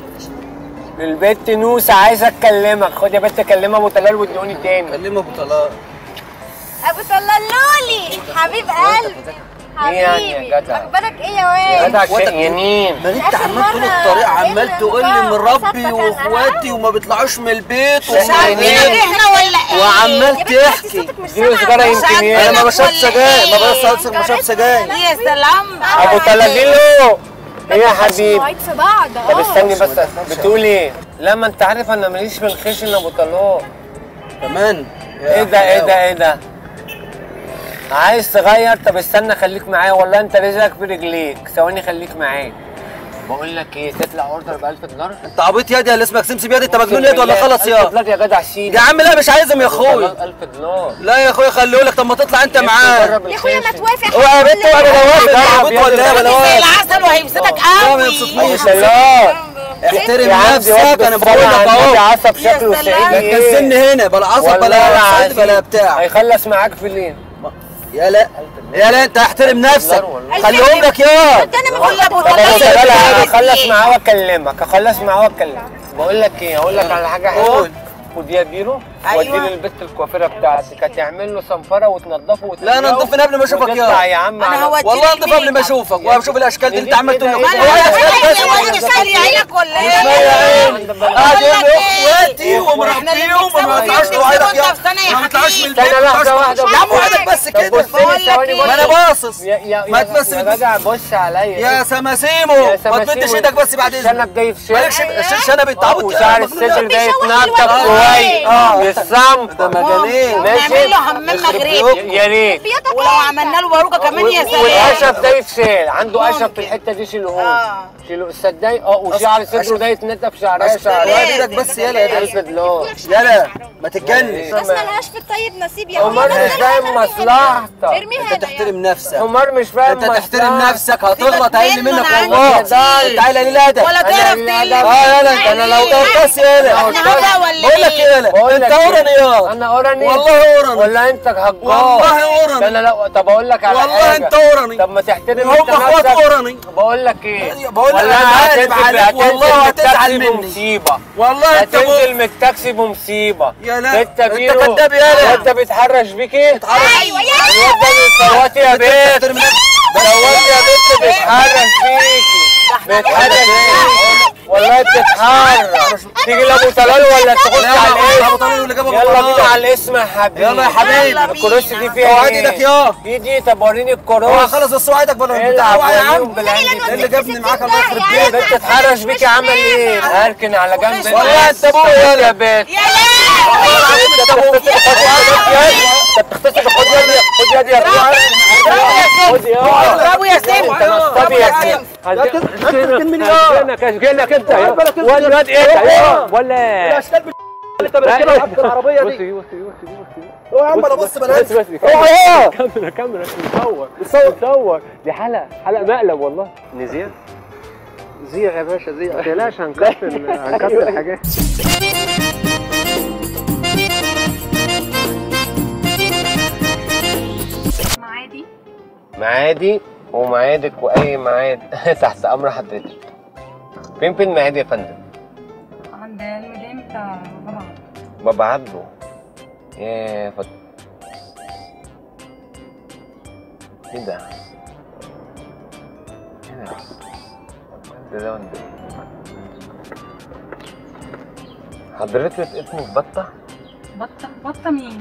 البت نوسة عايزة اتكلمك خد يا بت كلمها ابو طلال وادوني تاني كلمه ابو طلال ابو طلال لولي حبيب قلبي ايه يعني يا حبيبي جدع؟ اخبارك ايه يا واد جدع شقيانين ما انت آخر عمال طول مرة الطريق عمال قابلنا تقول لي من وبتاع ربي وسبتك واخواتي وما بيطلعوش من البيت شقيانين. احنا ولا ايه وعمال يا بنتي انت تحكي صوتك مش اديله سامعة. سيجارة يمكن انا ايه ما بشرب سجاير ما إيه؟ بشرب ما بشرب سجاير يا سلام ابو طلال له ايه يا حبيبي مواعيد في بعض طب اه استني بس بتقول ايه لا ما انت عارف انا ماليش في الخشن ابو طلال كمان ايه ده ايه ده ايه ده عايز تغير طب استنى خليك معايا والله انت رزقك في رجليك ثواني خليك معايا بقول لك ايه تطلع اوردر ب 1000 دولار انت عبيط يا دي اللي اسمك سمسم يا دي انت مجنون يا دي ولا خلص 1000 يا دولار يا جدع سيدي يا عم لا مش عايزهم يا اخويا 1000 دولار لا يا اخويا خليه لك طب ما تطلع انت معاه جرب يا اخويا ما الخشن. توافق اوعى يا بنت وانا لو وافق يا جرب عبيط يا ولا ايه ابني. ولا زي واقف العسل وهيمسكك لا ما قوي يبسطنيش ابو طلال احترم يا عم نفسك واد انا بالصلاة بقول لك على النبي اهو عصب شكله يا سلام. سعيدي لا تكسرني ايه هنا بلا عصب والله بلا عصب العظيم. بلا بتاع هيخلص معاك في ليه يا لا يا لا انت احترم نفسك والله. خليهم لك يا ده انا قول ابو طب انا طلال شغال يا هخلص بنتي. معاه واكلمك هخلص معاه واكلمك بقول لك ايه اقول لك على حاجه حلوه قول. خد يا ديرو أيوة. ودي للبت الكوافيره بتاعتك هتعمل له صنفره وتنضفه لا انا انضف من قبل ما اشوفك يا يا يا عم أنا على- هوديك والله انضف قبل ما ميك اب. اشوفك واشوف الاشكال دي اللي انت عمال تقول إيه لك ده؟ هو إيه يا ده؟ أخي بس يا ولد شايل عينك ولا اسمعي يا ايه؟ عيني قاعد يقول لي اخواتي احنا ومربيهم اللي وما بنكسبه بيطلعوش بنكسبه وعيدك يا انت في سنة يا ما بيطلعوش من حبيبي. البيت استنى ما لحظة بيطلعوش- واحدة. يا عم وعدك بس طب كده بص لي بقول لك ثواني إيه؟ بص ما انا باصص يا يا ما يا- تمثل يا بس. جدع بص عليا يا سماسيمو يا ما سماسيمو. تمدش ايدك بس بعد الشنب اذنك ده يفشل مالكش شنب انت عبط وشعر الصدر ده بيشوح يتنطط الواد كويس آه. بالصمت ده مجانين ماشي. ونعمل له حمام يخرب مغربي يا ريت بيتك ولو عملنا له باروكه كمان يا سلام والقشف ده يتشال عنده قشف ممكن. في الحته دي شيلوه آه. شيلوا الصداي اه وشعر صدره ده يتنطط شعرها وعد شعرها ايدك بس يلا يا ألف دولار يلا ما تتجنن بس ملهاش في الطيب نصيب يا عمر مش فاهم مصلحتك ارميها انت تحترم نفسك عمر مش فاهم انت تحترم مصلحتك. نفسك هتغلط هيقل منه منك أنا والله عندي انت عيل قليل ادب ولا أنا تعرف اللي تقلب أدب. اه يلا انت انا لو بس يلا احنا هبه ولا بقول لك ايه؟ يلا بقول انت لك إيه؟ اوراني يا انا اوراني والله اوراني ولا انت هجار والله أوراني. ده انا لا طب اقول لك على والله حاجه انت اوراني طب ما تحترم هم انت اخوات نفسك اوراني بقول لك ايه بقول لك ولا أنا أنت عارف هتنزل- عليك هتنزل والله من هتزعل التاكسي مني. بمصيبه والله انت هتنزل ب... من التاكسي بمصيبه يا لا انت انت بيرو كداب يالا انت بيتحرش بيك ايه ايوه يا الواد ده صوتي يا بنت تحترم نفسك صوتي يا بنت بيتحرش بيكي بيتحرش بيكي والله بتتحرش تيجي لابو طلال ولا تخش لا على ابو الاسم طالب اللي جابك يلا بينا على الاسم يا حبيبي يلا يا حبيبي. يلا الكروس بينا. دي فيها اوعى ايه؟ ايدك يا دي دي طب وريني اوعى الكروس خلص بس اوعى ايدك بلا العب اوعى يا وريهم عم بالعين ايه اللي جابني معاك الله يخرب بيتك بنت تتحرش بيكي عمل ايه؟ هركن على جنب والله انت ابويا يلا. يا بنت يا لا انت بتختصر خد يدي خد يدي يا خد يدي برافو يا سيف انت نصاب يا سيف هسجنك هسجنك انت ولا الواد ايه ولا الاشكال اللي انت بتركبها في العربيه دي بصي بصي بصي بصي اوعى يا عم انا بص بلاش بس بس اوعى كاميرا كاميرا بنصور بنصور دي حلقة حلقة مقلب والله نزيع زيع يا باشا زيع ما تقلقش هنكفل هنكفل حاجات معادي معادي ومعادك واي معاد تحت امر حضرتك فين فين معادي يا فندم عند المدام بتاع بابا بابا عبده يا فت ايه ده؟ ايه ده؟ ده ده ولا إيه؟ حضرتك اسمك بطة؟ بطة بطة مين؟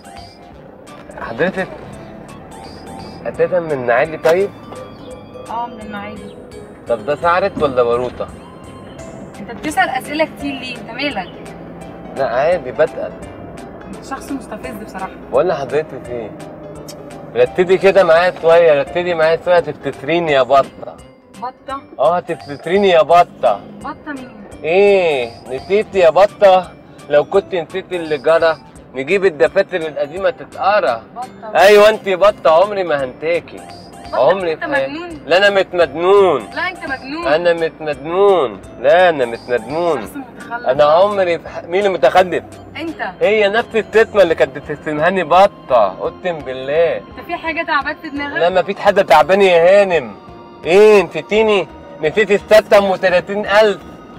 حضرتك أساسا من عادي طيب؟ اه من المعادي طب ده سعرت ولا باروتة؟ انت بتسأل أسئلة كتير ليه؟ انت مالك؟ لا عادي بتقل انت شخص مستفز بصراحة ولا حضرتك ايه؟ رتدي كده معايا شوية رتدي معايا شوية تفتتريني يا بطة بطة اه تفتتريني يا بطة بطة مين؟ ايه نسيت يا بطة لو كنت نسيت اللي جرى نجيب الدفاتر القديمة تتقرا بطة ايوه انت بطة عمري ما هنتاكي عمري انت في حياتي. مجنون لا انا متمجنون لا انت مجنون انا متمجنون لا انا متمجنون شخص متخلف انا عمري في ح... مين اللي متخلف انت هي نفس التتمه اللي كانت بتتهمني بطه اقسم بالله انت في حاجه تعبت في دماغك لا ما فيش حد تعبان يا هانم ايه نسيتيني نسيتي الستة وتلاتين ألف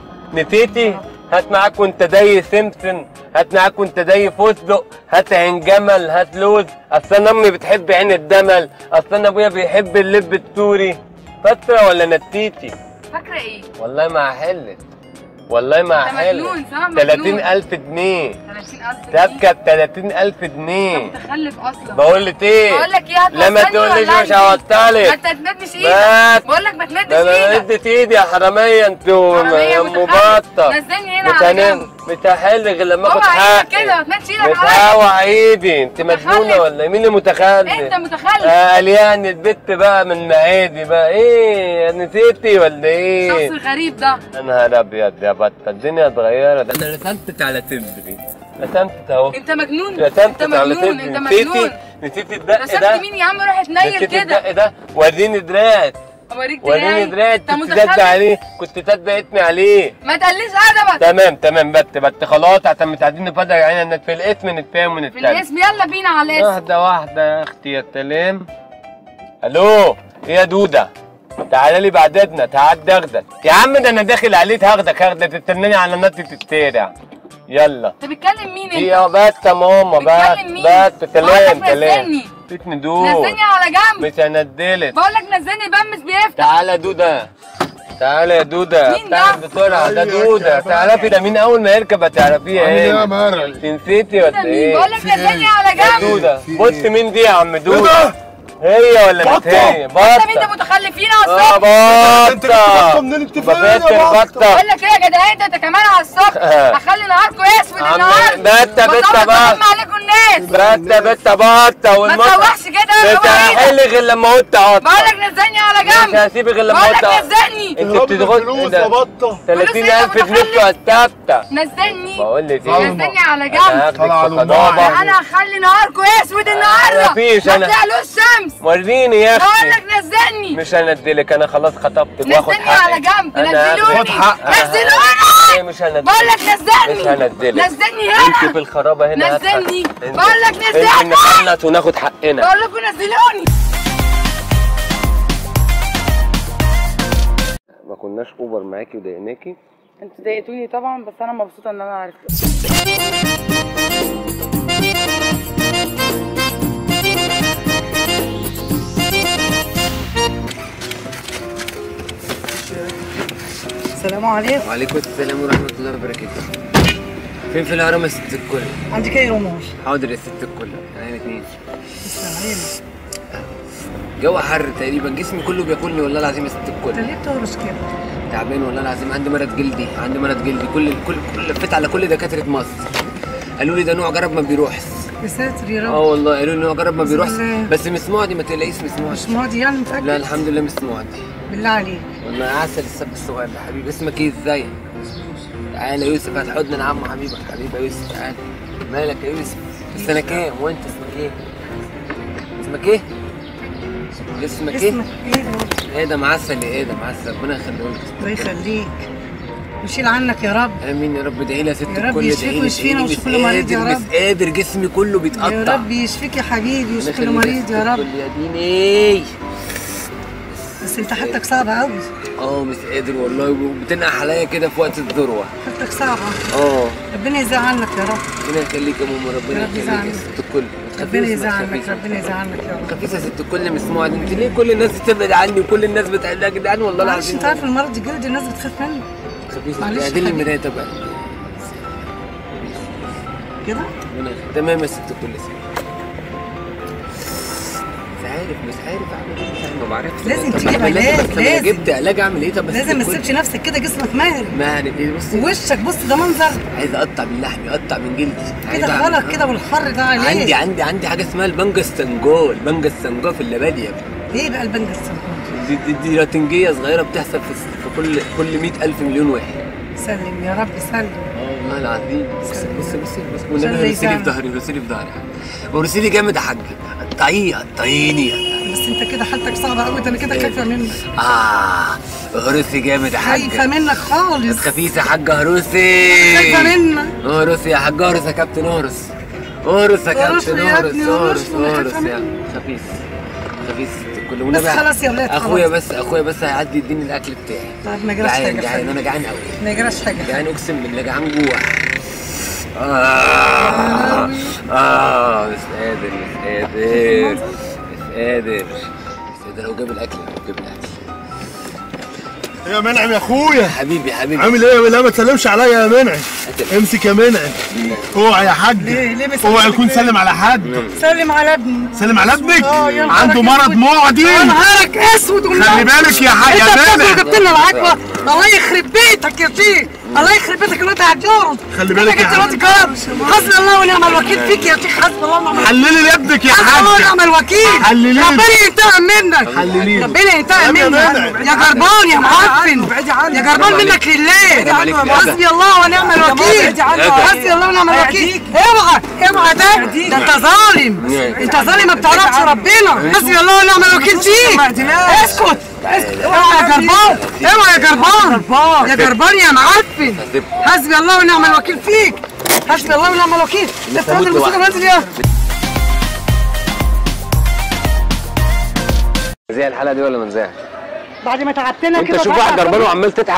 نسيتي هات معاك وانت زي سمسم هات معاك وانت زي فستق هات عين جمل هات لوز اصل انا امي بتحب عين الدمل اصل انا ابويا بيحب اللب السوري فاكره ولا نسيتي فاكره ايه والله ما هحلت والله ما انت هحلت مجنون صح مجنون 30000 جنيه 30000 تبكى ب 30000 جنيه متخلف اصلا بقول لك ايه بقول لك ايه لا ما هتوصلني تقوليش ولا مش إيه؟ هوصلك ما انت تمدش بس. ايدك بقول لك ما تمدش ده انا ايدك مدت ايدي يا حراميه انتوا حرامية يا ام متخلف. بطه نزلني هنا على متنم جنب متحل غير لما اخد اوعى ايدك حقي كده ما تمدش ايدك عليا متهوع ايدي انت مجنونه متخلف. ولا إيه؟ مين اللي متخلف؟ انت متخلف قال يعني البت بقى من معادي بقى ايه نسيتي ولا ايه؟ الشخص الغريب ده يا نهار ابيض يا بطه الدنيا اتغيرت انا رسمت على صدري رسمت اهو انت مجنون رسمت انت على مجنون صدري انت نسيتي مجنون نسيتي الدق رسمت ده مين يا عم روح اتنيل نسيتي كده الدق ده وريني دراعك اوريك وريني دراعك انت كنت متخلف تدبي عليه كنت تدبي اسمي عليه ما تقليش ادبك تمام تمام بت بت خلاص عشان متعدين نفضل علينا في الاسم نتفاهم في ونتكلم الاسم يلا بينا على الاسم واحدة واحدة يا اختي يا سلام الو ايه يا دودة تعالى لي بعد اذنك تعال اخدك يا عم ده انا داخل عليك هاخدك هاخدك تستناني على نطة الشارع يلا انت بتكلم مين انت يا بس يا ماما بتكلم مين؟ بس بس سلام بقولك سلام نزلني. فيك ندوب نزلني على جنب مش هندلك بقول لك نزلني بمس بيفتح تعالى يا دودة تعالى يا دودة مين ده؟ تعالى بسرعة ده دودة تعرفي ده مين أول ما يركب هتعرفيها عامل ايه يا ايه مرعي؟ انت نسيتي ولا ايه؟ بقول لك نزلني على يا جنب دودة بص مين دي يا عم ايه دودة ده؟ هي ولا مش بطة. هي؟ انت مين ده بطة متخلفين اه اصلا انت بطة بتفهم منين انت فين يا بفكر بطة؟ بطة بقول لك ايه يا جدعان انت انت كمان على الصبح هخلي نهاركم اسود عم النهارده بتة بتة وطبعا بقى بضم عليكم الناس بتة بتة بطة ما والمطة تسوحش كده مش اوعى ايدك هحل غير لما قلت عطة بقول لك نزلني على مش جنب هسيبك غير لما بقول قلت لك عطة نزلني انت اهرب من بتضغط الفلوس ايه يا ده؟ بطة 30000 فلوس جنيه انت وثابتة نزلني بقول لك ايه؟ نزلني على انا جنب هاخدك طلع في له خضابة انا هخلي نهاركم اسود النهارده مفيش ما انا- تطلعلوش شمس وريني يا بقول اختي لك نزلني مش هندلك انا خلاص خطبتك واخد نزلني حقي على جنب أنا نزلوني هاخد حقي. نزلوني ايه مش هندلك بقول لك نزلني مش هندلك نزلني انت هنا في الخرابه هنا هات نزلني. حقك. انت- بقول لك انت نزلني. نخلص وناخد حقنا بقول لكم نزلوني ما كناش اوبر معاكي وضايقناكي انتوا ضايقتوني طبعا بس انا مبسوطه ان انا عرفت السلام عليكم وعليكم السلام ورحمة الله وبركاته فين في الهرم يا ست الكل؟ عندك ايه رموش حاضر يا ست الكل انا اتنين جو حر تقريبا جسمي كله بياكلني والله العظيم يا ست انت الكل ليه بتهرش كده تعبان والله العظيم عندي مرض جلدي عندي مرض جلدي كل كل كل لفيت على كل دكاترة مصر قالوا لي ده نوع جرب ما بيروحش يا ساتر يا اه رب والله قالوا لي نوع جرب ما بسم بيروحش الله. بس مسموع دي ما تقلقيش مسموع مش ماضي يعني متأكد لا الحمد لله مسموع دي بالله عليك والله عسل السب الصغير ده حبيبي اسمك ايه ازاي تعالى يا يوسف هات حضن عم حبيبك حبيبي يا يوسف تعالى مالك يا يوسف في سنة كام وانت اسمك ايه اسمك ايه اسمك ايه اسمك ايه ايه ده معسل يا ايه ده معسل ربنا يخليه لك الله يخليك ويشيل عنك يا رب امين يا رب ادعي لي يا ست يا رب الكل يشفيك ادعي لي ويشفينا ادعي لي ويشفي كل مريض يا قادر رب. مش قادر جسمي كله بيتقطع يا رب يشفيك يا حبيبي ربنا ويشفي كل يخليك مريض يا رب الكل يا ديني بس انت حالتك صعبة قوي اه مش قادر والله وبتنقح عليا كده في وقت الذروه حالتك صعبة اه ربنا يزعل عنك يا رب ربنا يخليك يا ماما ربنا يا رب يخليك يزعلك. يا ست الكل ما ربنا تخافيش، ما يزعل عنك تخافيش. ربنا يزعل عنك يا رب خفيفه يا ست الكل مسموعه دي انت ليه كل الناس بتبعد عني وكل الناس بتعد يا جدعان والله معلش العظيم انت عارف المرض الجلدي الناس بتخاف منه خفيفه معلش اعدلي حبيبي. المرايه طبعا كده ربنا يخليك. تمام يا ست الكل مش عارف مش عارف اعمل ايه مش عارف ما بعرفش لازم طب تجيب ما لازم- علاج، طب انا لازم. جبت علاج اعمل ايه طب يا ست لازم ما الكل؟ تسيبش نفسك كده جسمك ماهر ما عارف ايه بصي وشك بص ده منظر عايز اقطع من لحمي اقطع من جلدي عايز كده أعمل- غلط كده والحر ده عليه عندي عندي عندي حاجه اسمها البنجا السنجول البنجا السنجول في اللبادي يا ابني ايه بقى البنجة السمكة دي, دي, دي راتنجيه صغيره بتحصل في, في كل كل 100000 مليون واحد سلم يا رب سلم اه والله العظيم بص بص بص بص والنبي عشان رسيلي في يساعدك. ظهري رسيلي في ظهري ورسيلي جامد يا حاج قطعيه قطعيني بس انت كده حالتك صعبه قوي ده انا كده خايفه منك اه هروسي جامد يا حاجة خايفه منك خالص خفيف يا حاجة هروسي خايفه منك هروس يا حاج هروس يا كابتن هروس هروس يا هروس كابتن يا هروس ابني، هروس هروس، أنا هروس خايفة يا خفيف خفيف كل بس ونبي خلاص يا ولاد اخويا خلاص. بس اخويا بس هيعدي يديني الاكل بتاعي طب ما يجراش جعان حاجه جعان حاجة. انا جعان قوي ما يجراش حاجه جعان اقسم بالله جعان جوع آه آه مش قادر مش قادر مش قادر مش قادر هو جاب الاكل هو جاب الاكل يا منعم يا اخويا حبيبي حبيبي عامل ايه لا ما تسلمش عليا يا منعم امسك يا منعم اوعى يا حاج ليه ليه بس اوعى يكون سلم على حد سلم على ابني سلم على ابنك اه يا نهارك عنده مرض أسود. معدي يا نهارك اسود والله. خلي بالك يا حاج انت يا بتاكل منعم جبت لنا العكوه الله يخرب بيتك يا شيخ الله يخرب بيتك الواد هتجوز خلي بالك يا يا حاج. كرم حسبي الله ونعم الوكيل فيك يا شيخ حسبي الله ونعم الوكيل حللي لابنك يا حسبي الله حاج ونعم الوكيل حلليه. ربنا ينتقم منك حلليه. ربنا ينتقم يا منك منعم. يا جربان يا معفن يا جربان منك لله عليك يا حسبي الله ونعم الوكيل حسبي الله ونعم الوكيل اوعى اوعى ده ده انت ظالم انت ظالم ما بتعرفش ربنا حسبي الله ونعم الوكيل فيك اسكت اسكت اوعى يا جربان اوعى يا جربان يا جربان يا معفن حسبي الله ونعم الوكيل فيك حسبي الله ونعم الوكيل استنى هموت الموسيقى لوحدي. نازل يا زي الحلقه دي ولا ما نزاهش بعد ما تعبتنا انت كده شوف فجأة واحد جربان وعمال تضحك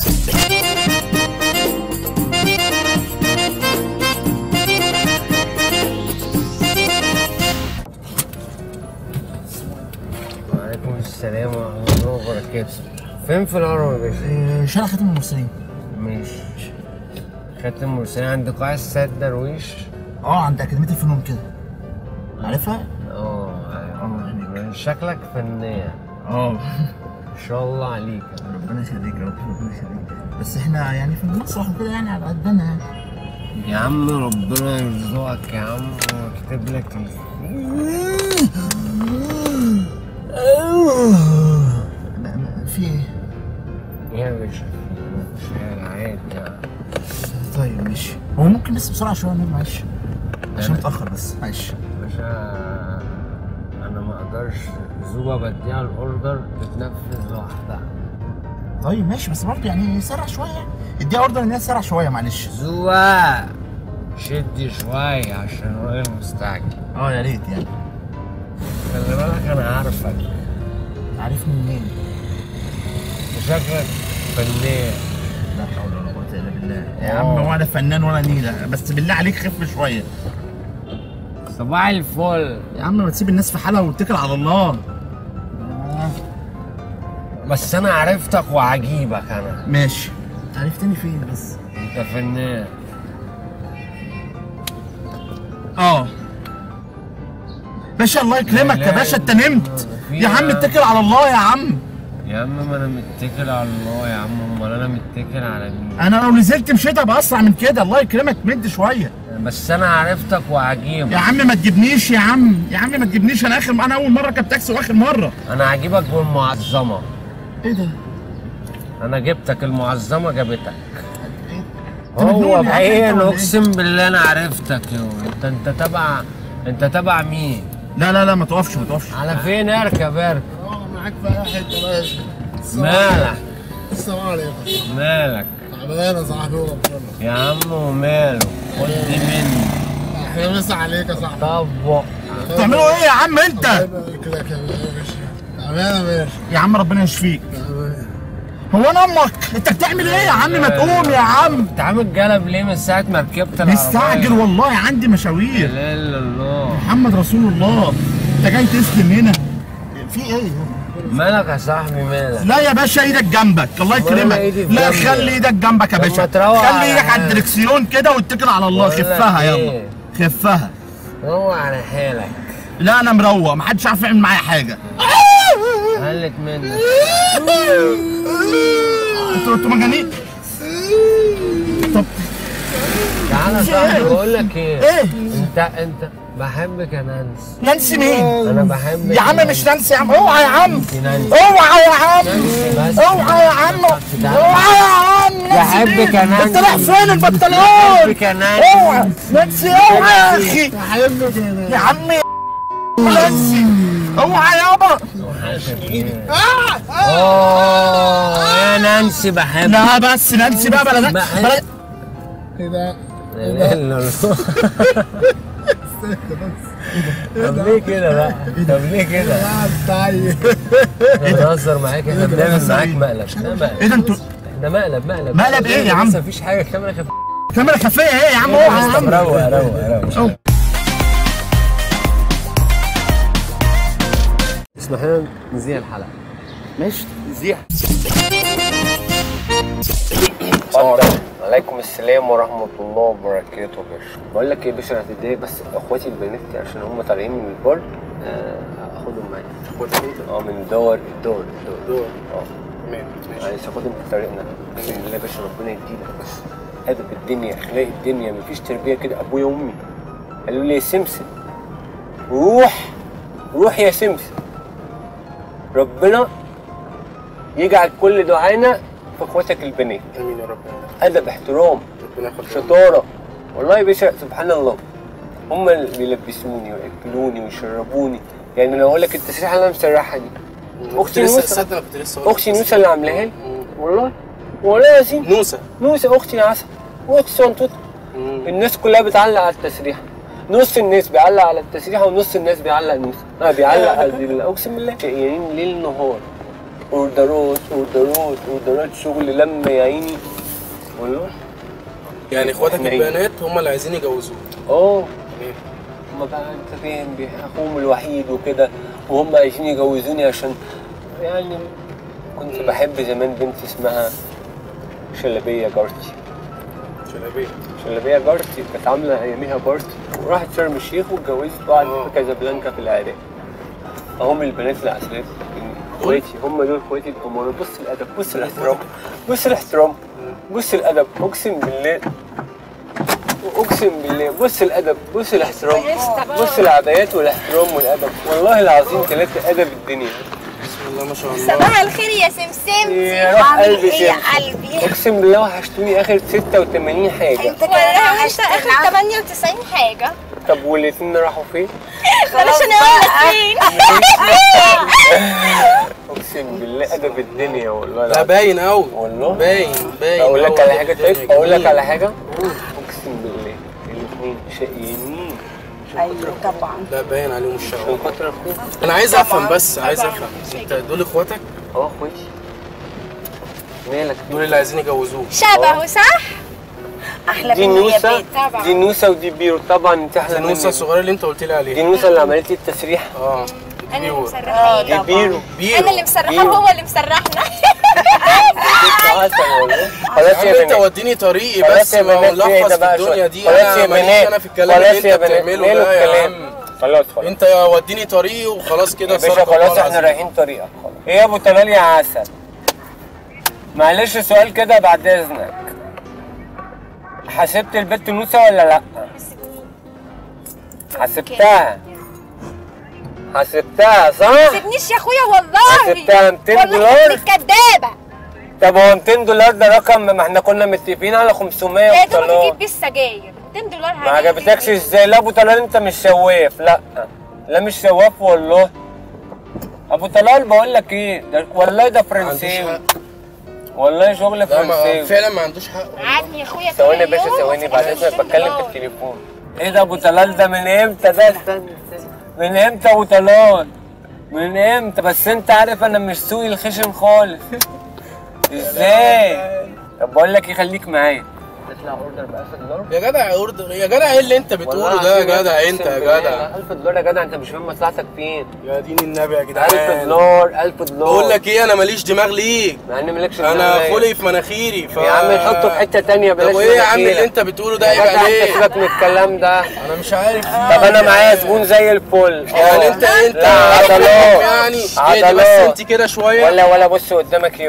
وعليكم السلام ورحمة الله وبركاته فين في الهرم يا باشا؟ شارع خاتم المرسلين ماشي خاتم مرسلين عند قاع السيد درويش اه عند اكاديميه الفنون كده عارفها؟ اه من شكلك فنان اه ما شاء الله عليك ربنا يخليك يا رب ربنا يخليك بس احنا يعني في المسرح وكده يعني على قدنا يعني يا عم ربنا يرزقك يا عم ويكتب لك لا، لا، في ايه؟ يا باشا شارع عادي يعني طيب ماشي هو ممكن بس بسرعه شويه نقول معلش عشان متاخر بس معلش باشا انا ما اقدرش زوبة بديها الاوردر تتنفذ لوحدها طيب ماشي بس برضه يعني سرع شويه اديها اوردر ان هي تسرع شويه معلش زوبة شدي شوية عشان الراجل مستعجل اه يا ريت يعني خلي بالك انا عارفك عارفني منين؟ شكلك فنان لا حول ولا قوه الا بالله يا عم ولا فنان ولا نيله بس بالله عليك خف شويه صباح الفل يا عم ما تسيب الناس في حالها واتكل على الله بس انا عرفتك وعجيبك انا ماشي انت عرفتني فين بس؟ انت فنان اه باشا الله يكرمك يا لا باشا انت إله نمت إلا يا عم الله. اتكل على الله يا عم يا عم ما انا متكل على الله يا عم امال انا متكل على مين انا لو نزلت مشيت ابقى اسرع من كده الله يكرمك مد شويه بس انا عرفتك وعجيبك يا عم ما تجيبنيش يا عم يا عم ما تجيبنيش انا اخر انا اول مره ركبت تاكسي واخر مره انا عاجبك بالمعظمه ايه ده؟ انا جبتك المعظمه جابتك أنت مجنون هو يا عم أنت بعين ولا إيه؟ اقسم بالله انا عرفتك يو انت انت تبع انت تبع مين لا لا لا ما توقفش ما توقفش على فين اركب اركب معاك في اي حته ماشي مالك السلام عليكم مالك تعبان يا صاحبي وربنا يا عم وماله خد دي مني احنا مسا عليك يا صاحبي طبق بتعملوا ايه يا عم انت؟ الله يبارك لك يا باشا تعبان يا باشا يا عم ربنا يشفيك هو انا امك انت بتعمل ايه يا عم ما تقوم يا عم انت عامل جلب ليه من ساعه ما ركبت العربيه مستعجل والله عندي لا مشاوير اله الا الله محمد رسول الله انت جاي تسلم هنا في ايه مالك يا صاحبي مالك لا يا باشا ايدك جنبك الله أمال أنا يكرمك إيدي في لا جنبي. خلي ايدك جنبك يا طب باشا ما تروق خلي على ايدك على حالك. الدركسيون كده واتكل على الله بقول لك خفها يلا إيه؟ خفها روق على حالك لا انا مروق محدش عارف يعمل معايا حاجه قلت منك انتوا انتوا مجانين طب تعالى يا صاحبي بقول لك ايه ايه انت انت بحبك يا نانسي نانسي مين انا بحبك يا عم مش نانسي يا عم اوعى يا عم نانسي نانسي اوعى يا عم نانسي بس اوعى يا عم اوعى يا عم نانسي بحبك يا مين؟ انت نانسي رايح فين البنطلون بحبك يا نانسي اوعى نانسي اوعى يا اخي يا عم يا نانسي اوعى يابا اه يا نانسي بحب لا بس نانسي بقى بلا ده بحب. بلا ايه ده؟ طب ليه كده بقى؟ طب ليه كده؟ طيب احنا بنهزر معاك احنا بنعمل معاك مقلب ده مقلب ايه ده انتوا احنا مقلب مقلب مقلب ايه يا عم؟ لسه مفيش حاجه كاميرا خفيفه كاميرا خفيه ايه يا عم اوعى يا طب عم روق روق روق اسمح لنا نذيع الحلقه ماشي زيح اتفضل عليكم السلام ورحمة الله وبركاته يا باشا بقول لك ايه يا باشا انا هتضايق بس اخواتي البنات عشان هم طالعين من البر آه، اخدهم معايا اخواتك انت اه من الدور الدور الدور دور اه تمام ماشي معلش اخدهم في طريقنا باذن الله يا باشا ربنا يدينا بس ادب الدنيا اخلاق الدنيا مفيش تربيه كده ابويا وامي قالوا لي يا سمسم روح روح يا سمسم ربنا يجعل كل دعانا في اخواتك البنات امين يا رب ادب احترام ربنا ياخد شطاره والله يا باشا سبحان الله هم اللي بيلبسوني وياكلوني ويشربوني يعني لو اقول لك التسريحه اللي انا مسرحها دي اختي لسه نوسه تصدق انا كنت لسه هقول لك اختي نوسه اللي عاملاها لي والله والله يا سيدي نوسه نوسه اختي يا عسل واختي صنطوطه الناس كلها بتعلق على التسريحه نص الناس بيعلق على التسريحه ونص الناس بيعلق نوسه اه بيعلق على ال- اقسم بالله شقيانين ليل نهار اوردرات اوردرات اوردرات شغل لما يا عيني والله يعني اخواتك إحنا إيه؟ البنات هم اللي عايزين يجوزوك اه تمام. هما بقى انت فاهم بي- اخوهم الوحيد وكده وهم عايزين يجوزوني عشان يعني كنت بحب زمان بنت اسمها شلبيه جارتي شلبيه شلبيه جارتي كانت عامله اياميها بارتي وراحت شرم الشيخ واتجوزت بعد في كازابلانكا في العراق هم البنات العسلات اخواتي هم دول اخواتي الامور بص الادب بص الاحترام بص الاحترام بص الادب اقسم بالله اقسم بالله بص الادب بص الاحترام بص العبايات والاحترام والادب والله العظيم ثلاثه ادب الدنيا بسم الله ما شاء الله صباح الخير يا سمسم يا روح عامل قلبي ايه يا سمسم. قلبي اقسم بالله وحشتوني اخر 86 حاجه انت كمان وانت اخر 98 حاجه طب والاثنين راحوا فين؟ خلاص انا اقول لك فين اقسم بالله ادب الدنيا والله لا العظيم باين قوي والله باين باين اقول لك أوي. على حاجه طيب الدنيا اقول لك جميل. على حاجه اقسم بالله الاثنين شقيانين ايوه طبعا لا باين عليهم الشغل عشان خاطر اخوك انا عايز افهم بس عايز افهم انت دول اخواتك اه اخواتي مالك دول اللي عايزين يجوزوك شبهه صح احلى دي مني يا نوسه بيت طبعا دي نوسه ودي بيرو طبعا انت احلى دي نوسه مني الصغيره اللي انت قلت لي دي عليها نوسه اللي عملت لي التسريح اه انا اللي بيور. مسرحاه دي بيرو بيرو انا اللي مسرحاه بيرو. وهو اللي مسرحنا بنت عسل والله خلاص يا يا عم انت بنات وديني طريقي خلاص بس يا ما بنات ايه ملخص ده في بقى الدنيا شوية. دي خلاص انا يا ماليش بنات انا في الكلام اللي خلاص يا انت بنات بتعمله ماله ده يا الكلام عم خلاص خلاص انت وديني طريقي وخلاص كده يا باشا صدق خلاص الله احنا العظيم. رايحين طريقك خلاص ايه يا ابو طلال يا عسل معلش سؤال كده بعد اذنك حسبت البت نوسه ولا لا حسبتها حسبتها صح سيبنيش يا اخويا والله حسبتها 200 والله دولار انت كدابه طب هو 200 دولار ده رقم ما احنا كنا متفقين على 500 يا يا دوبك طلال تجيب بيه السجاير 200 دولار ما عجبتكش ازاي لا ابو طلال انت مش شواف لا لا مش شواف والله ابو طلال بقول لك ايه ده والله ده فرنساوي والله شغل لا ما فرنساوي فعلا ما عندوش حق عادني يا اخويا ثواني يا كل باشا يوم ثواني بعد هتجيب اذنك 200 بتكلم في دولار. التليفون ايه ده ابو طلال ده من امتى ده من امتى ابو طلال من امتى بس انت عارف انا مش سوقي الخشن خالص ازاي طب بقول لك ايه خليك معايا تطلع اوردر ب 1000 دولار يا جدع اوردر يا جدع ايه اللي انت بتقوله ده يا جدع انت يا جدع 1000 دولار يا جدع انت مش فاهم مصلحتك فين يا دين النبي يا 1000 جدعان دولار 1000 دولار بقول لك ايه انا ماليش دماغ ليك مع ان مالكش انا دماغ. خلقي في مناخيري ف يا عم نحطه في حته تانية بلاش طب وايه يا عم مناخيرك. اللي انت بتقوله ده يا عيب جدع انت عليك سيبك من الكلام ده انا مش عارف طب انا معايا زبون زي الفل يعني انت انت لا، عضلات يعني اهدي بس عضلات. انت كده شويه ولا ولا بص قدامك يوم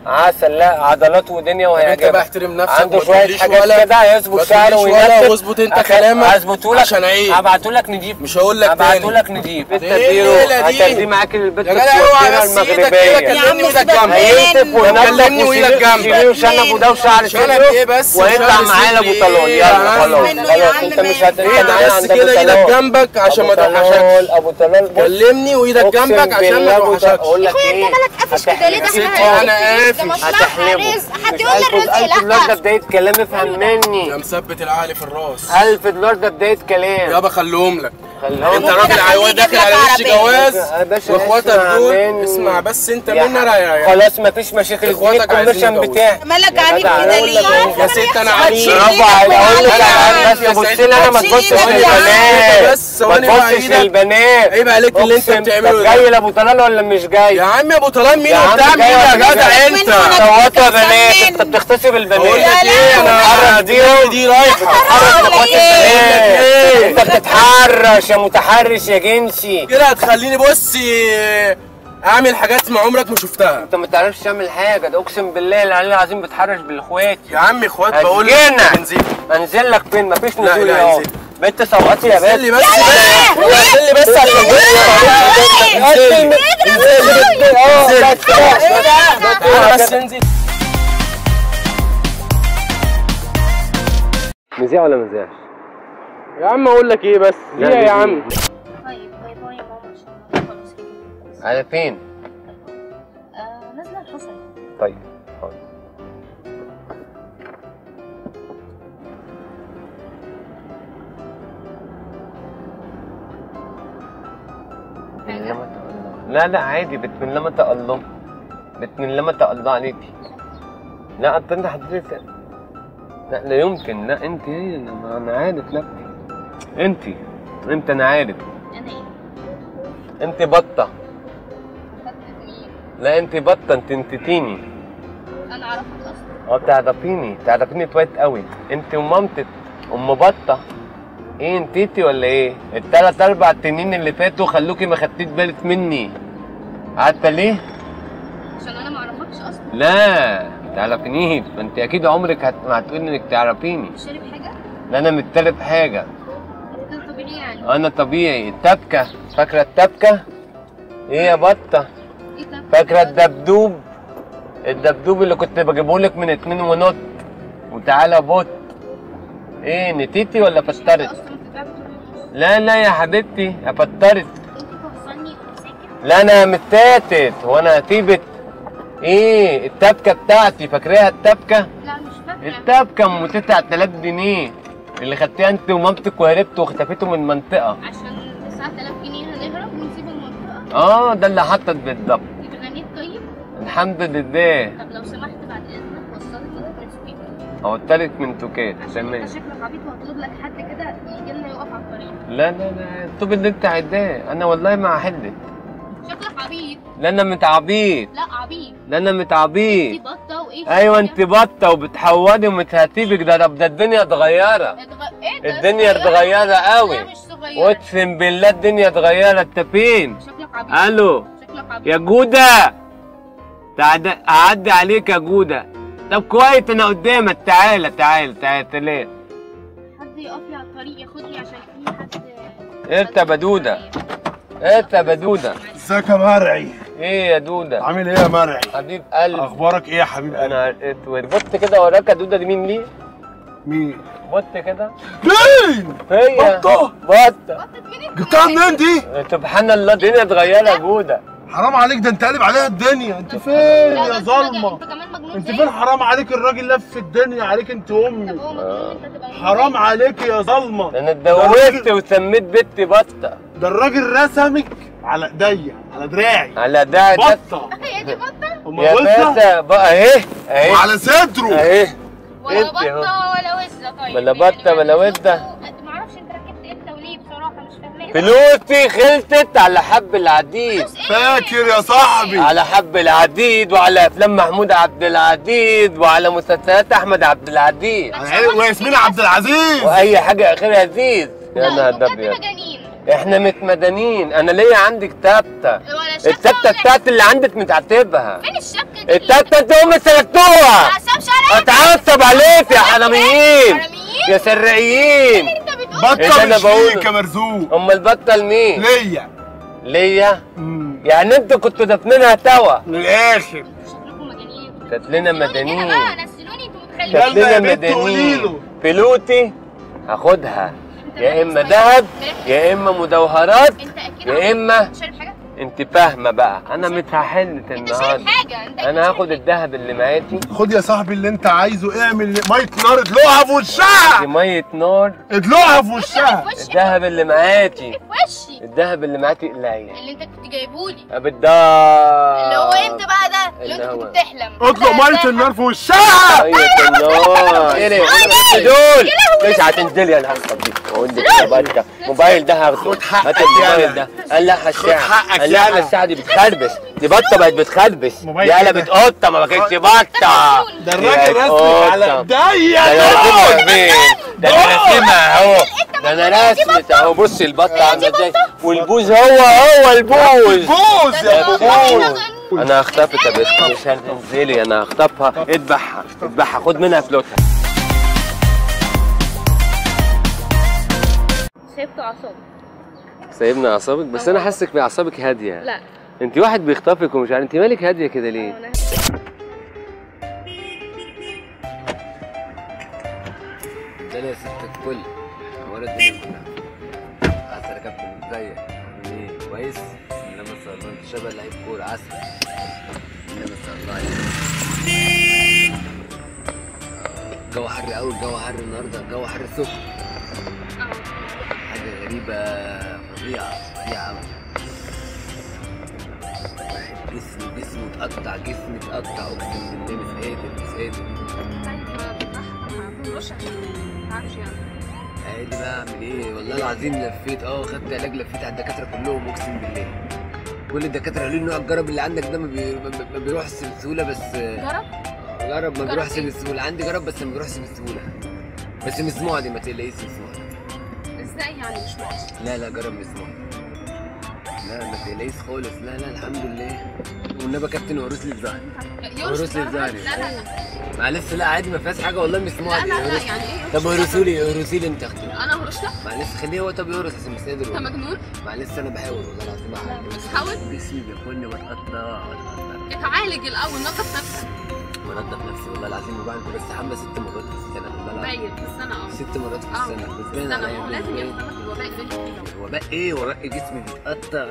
عسل لا عضلات ودنيا وهيعجبك انت بقى احترم نفسك عنده وما شويه تقوليش حاجات ولا- كده هيظبط ما شعره تقوليش ولا وينتف واظبط انت أخ- كلامك هظبطه لك عشان عيب. هبعته لك نجيب مش هقول لك هبعته تاني. لك نجيب انت ايه اديله الليلة دي؟ هتديه معاك البت يا جدع اوعى الكوتشينة بس ايدك المغربيه كده كلمني وايدك جنبي هينتف وينتف كلمني وايدك جنبي وشنب وده وشعر شنب صدره ايه بس وهيطلع وشعر معانا صدري ابو طلال ايه؟ يلا يا عم خلاص منه يا خلاص عم انت مش ماشي. هتنسى ايه ده معانا بس عند ابو كده ايدك طلال جنبك عشان ما ابو تروحشكش طلال ابو طلال بص كلمني وايدك أقسم جنبك عشان ما بالله أبو طلال. تروحشكش اقول لك اخويا ايه انت مالك قافش كده ليه ده هتحلف. احنا انا قافش. ده مصلحة هتحلبه رزق حد مش يقول لي ألف- الرزق ألف دولار ده لا بداية كلام افهم مني يا مثبت العقل في الراس ألف دولار ده بداية كلام يابا خليهم لك خليهم انت لك. راجل عيوان داخل على وش جواز يا باشا واخواتك اسمع دول مني. اسمع بس انت يا مني ح- انا يا خلاص مفيش مشاكل اديني اخواتك عايزين الكوميشن يتجوزوا. بتاعي مالك يا عنيف جدع، كده اقول لك ليه؟ اهو يا ست انا عنيف برافو عليك اقول لك عليك. بس يا بص سيد لي انا ما بص تبصش لي. للبنات بس ما ثواني بقى تبصش ايدك. للبنات عيب عليك اللي انت أقسم. بتعمله طب ده. جاي لابو طلال ولا مش جاي؟ يا عم يا ابو طلال مين يا عم وبتاع مين جاي يا ولا مش جدع جاي؟ انت صوتوا يا بنات انت بتغتصب البنات بقول لك ايه انا بتتحرش بيهم دي رايحه بتتحرش باخوات البنات ايه؟ انت بتتحرش يا متحرش يا جنسي كده هتخليني بصي اعمل حاجات ما عمرك ما شفتها انت ما تعرفش تعمل حاجه ده اقسم بالله العلي العظيم بتحرش بالاخوات يا عم اخوات بقول لك هسجنك. بنزين انزل لك فين مفيش لا، نزول لا، اهو انزل. بنت سوقتي يا انزل لي بنت بس انزل لي بس عشان انزل انزل اه بس تعالى بس انزل مذيع ولا مذيعش؟ يا عم اقول لك ايه بس لا، ليه دي- يا عم طيب باي باي يا ماما عشان خلاص كده على فين؟ آه، نازله الحصري طيب حاضر. بسم الله ما شاء الله. لا لا عادي بسم الله ما شاء الله بسم الله ما شاء الله عليكي لا انت انت حضرتك لا لا يمكن لا انت هي انا ما- انا عارف نفسي انت انت انا عارف انا ايه انت بطه خدت مين لا انت بطه انت انتتيني انا اعرفك اصلا اه تعرفيني تعرفيني كويس قوي انت ومامتك ام بطه ايه انتيتي ولا ايه التلات اربع سنين اللي فاتوا خلوكي ما خدتيش بالك مني عارفه ليه عشان انا ما اعرفكش اصلا لا تعرفينيش ما انت اكيد عمرك هت... ما هتقولي انك تعرفيني شارب حاجه لا انا متلف حاجه ده طبيعي يعني انا طبيعي التبكه فاكره التبكه ايه يا بطه ايه ده فاكره الدبدوب الدبدوب اللي كنت بجيبهولك من اتنين ونط وتعالى بوت ايه نتيتي ولا فترت اصلا بتتعب طول النص لا لا يا حبيبتي فترت انت توصلني وساكت لا انا متاتت هو انا هسيبك ايه التبكه بتاعتي فاكراها التبكه لا مش فاكره التبكه ام 9000 جنيه اللي خدتيها انت ومامتك وهربتوا واختفيتوا من المنطقه عشان 9000 جنيه هنهرب ونسيب المنطقه اه ده اللي حطت بالظبط انت غنيت طيب الحمد لله طب لو سمحت بعد اذنك وصلني من سويت قلت لك من توكات عشان تمام انت شكلك عبيط وهطلب لك حد كده يجي لنا يقف على الطريق لا لا لا الطوب اللي انت عداه انا والله ما هحلك شكلك عبيط لا انا متعبيط لا عبيط لا انا دي متعبيط بطه وايه ايوه انت بطه وبتحودي ومتهتبك ده ده ده الدنيا اتغيره اتغ... ايه ده الدنيا صغيرة؟ اتغيره قوي لا مش صغيره اقسم بالله الدنيا اتغيرت انت فين شكلك عبيط الو شكلك عبيط يا جوده تعد... اعدي عليك يا جوده طب كويس انا قدامك تعالى تعالى تعالى تعالى حد يقف لي على الطريق ياخدني عشان في حد انت يا بدوده انت يا بدوده ازيك يا مرعي ايه يا دوده عامل ايه يا مرعي حبيب قلبي اخبارك ايه يا حبيب قلبي انا اسود بص كده وراك يا دوده دي مين ليه مين بص كده مين هي بطة؟ بطه جبتها منين دي سبحان الله الدنيا اتغيرت يا جوده حرام عليك ده انت قالب عليها الدنيا انت فين لا، يا انت ظلمه انت كمان مجنون انت زيي. فين حرام عليك الراجل لف الدنيا عليك انت طب امي هو مجنون انت تبقى مجنون حرام زيي؟ عليك يا ظلمه انا اتجوزت وسميت بنتي بطه ده الراجل رسمك على ايديا على دراعي على ده ده بطه هي دي بطه امال يا وزة باشا بقى اهي اهي وعلى صدره اهي ولا انت اهو. بطه ولا وزه طيب ولا يعني بطة ولا معلش وزة. برضه- معرفش انت ركبت امتى وليه بصراحه مش فاهمه فلوسي خلصت على حب العديد فاكر يا صاحبي على حب العديد وعلى افلام محمود عبد العزيز وعلى مسلسلات احمد عبد العزيز على عيني- وياسمين عبد العزيز واي حاجه اخرها عزيز يا لا نهار انتوا بجد ابيض مجانين احنا متمدنين انا ليا عندك تابته ولا شبكة التابته ولا- بتاعت اللي عندك متعتبها فين الشبكة دي؟ التابته انت هم سلكتوها عصام شرعي اتعصب عليك يا حراميين يا سرقيين بطل انا مش بقوله ليك يا مرزوق امال بطل مين ليا ليا يعني انتوا كنتوا دافنينها توا للاخر كانت لنا مدنيين بقى نزلوني انتوا متخيلين كانت يلا يا لنا بنت قولي مدنيين له. فلوتي هاخدها يا اما ذهب يا اما مدوهرات انت اكيد يا اما شارب حاجة؟ انت فاهمه بقى انا متهحلت شارب النهارده حاجة انت انا هاخد الذهب اللي معاكي خد يا صاحبي اللي انت عايزه اعمل ميه نار ادلقها في وشها دي ميه نار ادلقها في وشها الذهب اللي معاكي في وشي الذهب اللي معاكي قليل اللي انت كنت جايبهولي بالضبط اللي هو امتى بقى ده؟ اللي اللي انت هو- كنت بتحلم اطلق ميه النار في وشها ميه النار ايه ده؟ دول مش هتنزلي انا هخطب دي اقول لك الموبايل ده الموبايل ده هاخده خد حقك هات الموبايل يالا. ده قال لا الساعه حقك قال لا يالا. الساعه دي بتخربش دي بطه بقت بتخربش موبايل دي كده. قلبت قطه ما بقتش بطه ده الراجل بقت رسمي على قطة. ايديا ده انا راسمها فين؟ ده انا راسمها اهو ده انا رسمت اهو بص البطه عامله ازاي والبوز هو هو البوز بوز يا بوز انا هخطفك يا بنت مش هتنزلي انا هخطفها اذبحها اذبحها خد منها فلوسها سيبته عصام سايبنا اعصابك بس انا حاسك باعصابك هاديه لا انت واحد بيخطفك ومش عارف انت مالك هاديه كده ليه ده انا يا ست الكل ولا الدنيا كلها عسل يا كابتن ازيك عامل ايه كويس لا ما شاء الله انت شبه لعيب كوره عسل لا ما شاء الله عليك الجو حر قوي الجو حر النهارده الجو حر الصبح حاجه غريبه فظيعه فظيعه قوي واحد جسمه جسمه اتقطع جسمي اتقطع اقسم بالله مش قادر مش قادر عادي بقى اعمل ايه والله العظيم لفيت اه خدت علاج لفيت على الدكاتره كلهم اقسم بالله كل الدكاتره قالوا لي نوع الجرب اللي عندك ده ما, بي... ما ما بيروحش بسهوله بس جرب جرب ما جرب بيروحش إيه؟ بسهوله عندي جرب بس ما بيروحش بسهوله بس مسموع دي ما تقلقيش مسموع ازاي يعني مش ماشي لا لا جرب مسموع لا ما تقلقيش خالص لا لا الحمد لله والنبي يا كابتن ورث لي الظهر ورث لي الظهر لا لا لا معلش لا عادي ما فيهاش حاجه والله مسموع لا دي لا لا ورث- يعني ايه طب ورثوا لي ورثوا لي انت يا اختي انا هرش لك معلش خليه هو طب يورث عشان مش قادر انت والله. مجنون معلش انا بحاول والله العظيم أحاول. بتحاول؟ جسمي بياكلني واتقطع واتقطع اتعالج الاول نظف نفسك بنضف نفسي والله العظيم وبعمل بستحمى ست مرات في السنه والله العظيم باين في السنه اه ست مرات في اه السنه في بتبان السنه عليا هو لازم يفهمك الوباء اللي انت فيه وباء ايه وباء جسمي بيتقطع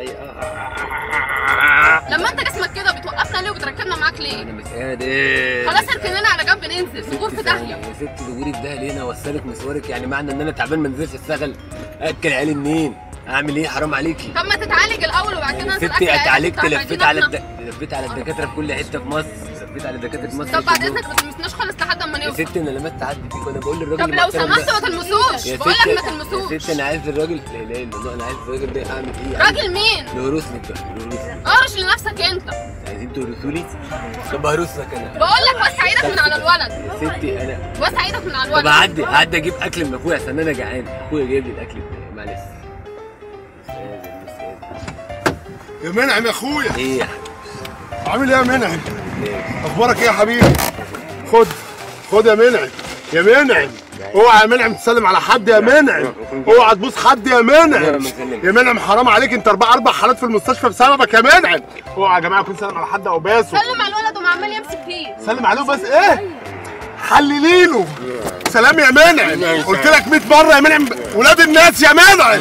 لما انت جسمك كده بتوقفنا ليه وبتركبنا معاك ليه؟ انا مش قادر خلاص اركننا على جنب ننزل ست نجور في ثواني. داهيه يا ست دوري في داهيه ليه انا اوصلك مشوارك يعني معنى ان انا تعبان ما انزلش اشتغل اكل عيالي منين اعمل ايه حرام عليكي طب ما تتعالج الاول وبعد كده انزل ستي أكل عيالك اتعالجت وبتاع، لفيت على عايزين الد... لفيت على الدكاتره في كل حته في مصر لفيت على الدكاتره في مصر طب بعد كلهم. اذنك ما تلمسناش خالص لحد اما يا نوصل ستي انا لمست حد فيك وانا بقول للراجل طب لو المحترم ده- سمحت ما تلمسوش يا بقول لك ستي- ما تلمسوش يا ستي انا عايز الراجل لا اله الا الله انا عايز الراجل ده اعمل ايه راجل مين؟ نهرس لك بقى نهرس لك قرش لنفسك انت عايزين تهرسوا لي طب هرس لك انا بقول لك وسع ايدك من على الولد يا ستي انا وسع ايدك من على طب الولد اعدي اعدي اجيب اكل من اخويا عشان انا جعان اخويا جايب لي الاكل بتاعي معلش مش قادر، مش قادر. يا منعم يا اخويا ايه يا عامل ايه يا منعم اخبارك ايه يا حبيبي خد خد يا منعم يا منعم اوعى يا منعم تسلم على حد يا منعم اوعى تبوس حد يا منعم يا منعم حرام عليك انت اربع اربع حالات في المستشفى بسببك يا منعم اوعى يا جماعه يكون سلم على حد او باسه سلم على الولد وعمال يمسك فيه سلم عليه بس ايه حللي له سلام يا منعم قلت لك 100 مره يا منعم ولاد الناس يا منعم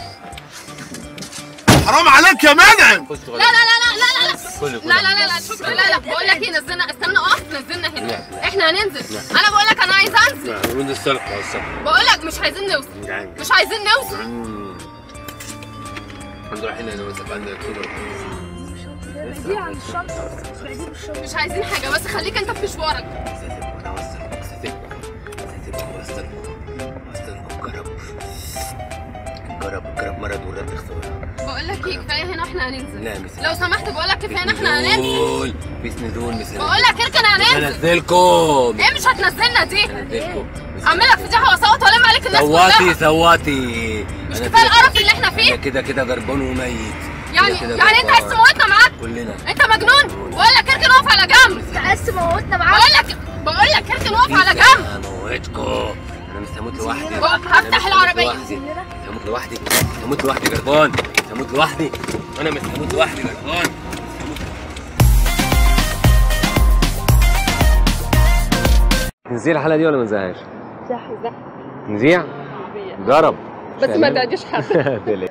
حرام عليك يا منعم لا لا لا لا لا لا لا لا لا لا شكرا لا لا بقول لك ايه نزلنا استنى اقف نزلنا هنا احنا هننزل انا بقول لك انا عايز انزل وين السلق يا السلق بقول لك مش عايزين نوصل مش عايزين نوصل هنروح هنا انا واسف عندك كده مش عايزين حاجه بس خليك انت في مشوارك جرب جرب مرض ولاد اختار بقول لك ايه كفايه هنا احنا هننزل لا مش لو سمحت بقول لك كفايه هنا احنا هننزل نزول مفيش نزول مش بقول لك اركن هننزل هنزلكم ايه مش هتنزلنا دي هنزلكم اعمل لك فضيحه واصوت والم عليك الناس سواتي كلها سواتي مش كفايه القرف اللي احنا فيه انا كده كده جربان وميت يعني كده يعني انت عايز جربان. تموتنا معاك كلنا انت مجنون بقول لك اركن اقف على جنب انت عايز تموتنا معاك بقول لك بقول لك اركن اقف على جنب هموتكم انا مش هموت لوحدي بقى هفتح أنا مش هموت العربية. لوحدي. مش هموت لوحدي مش هموت لوحدي جربان مش هموت لوحدي انا مش هموت لوحدي جربان نزيع الحلقه دي ولا ما نزهقهاش؟ زح زح نزيع جرب بس ما تعديش حد تقلقش.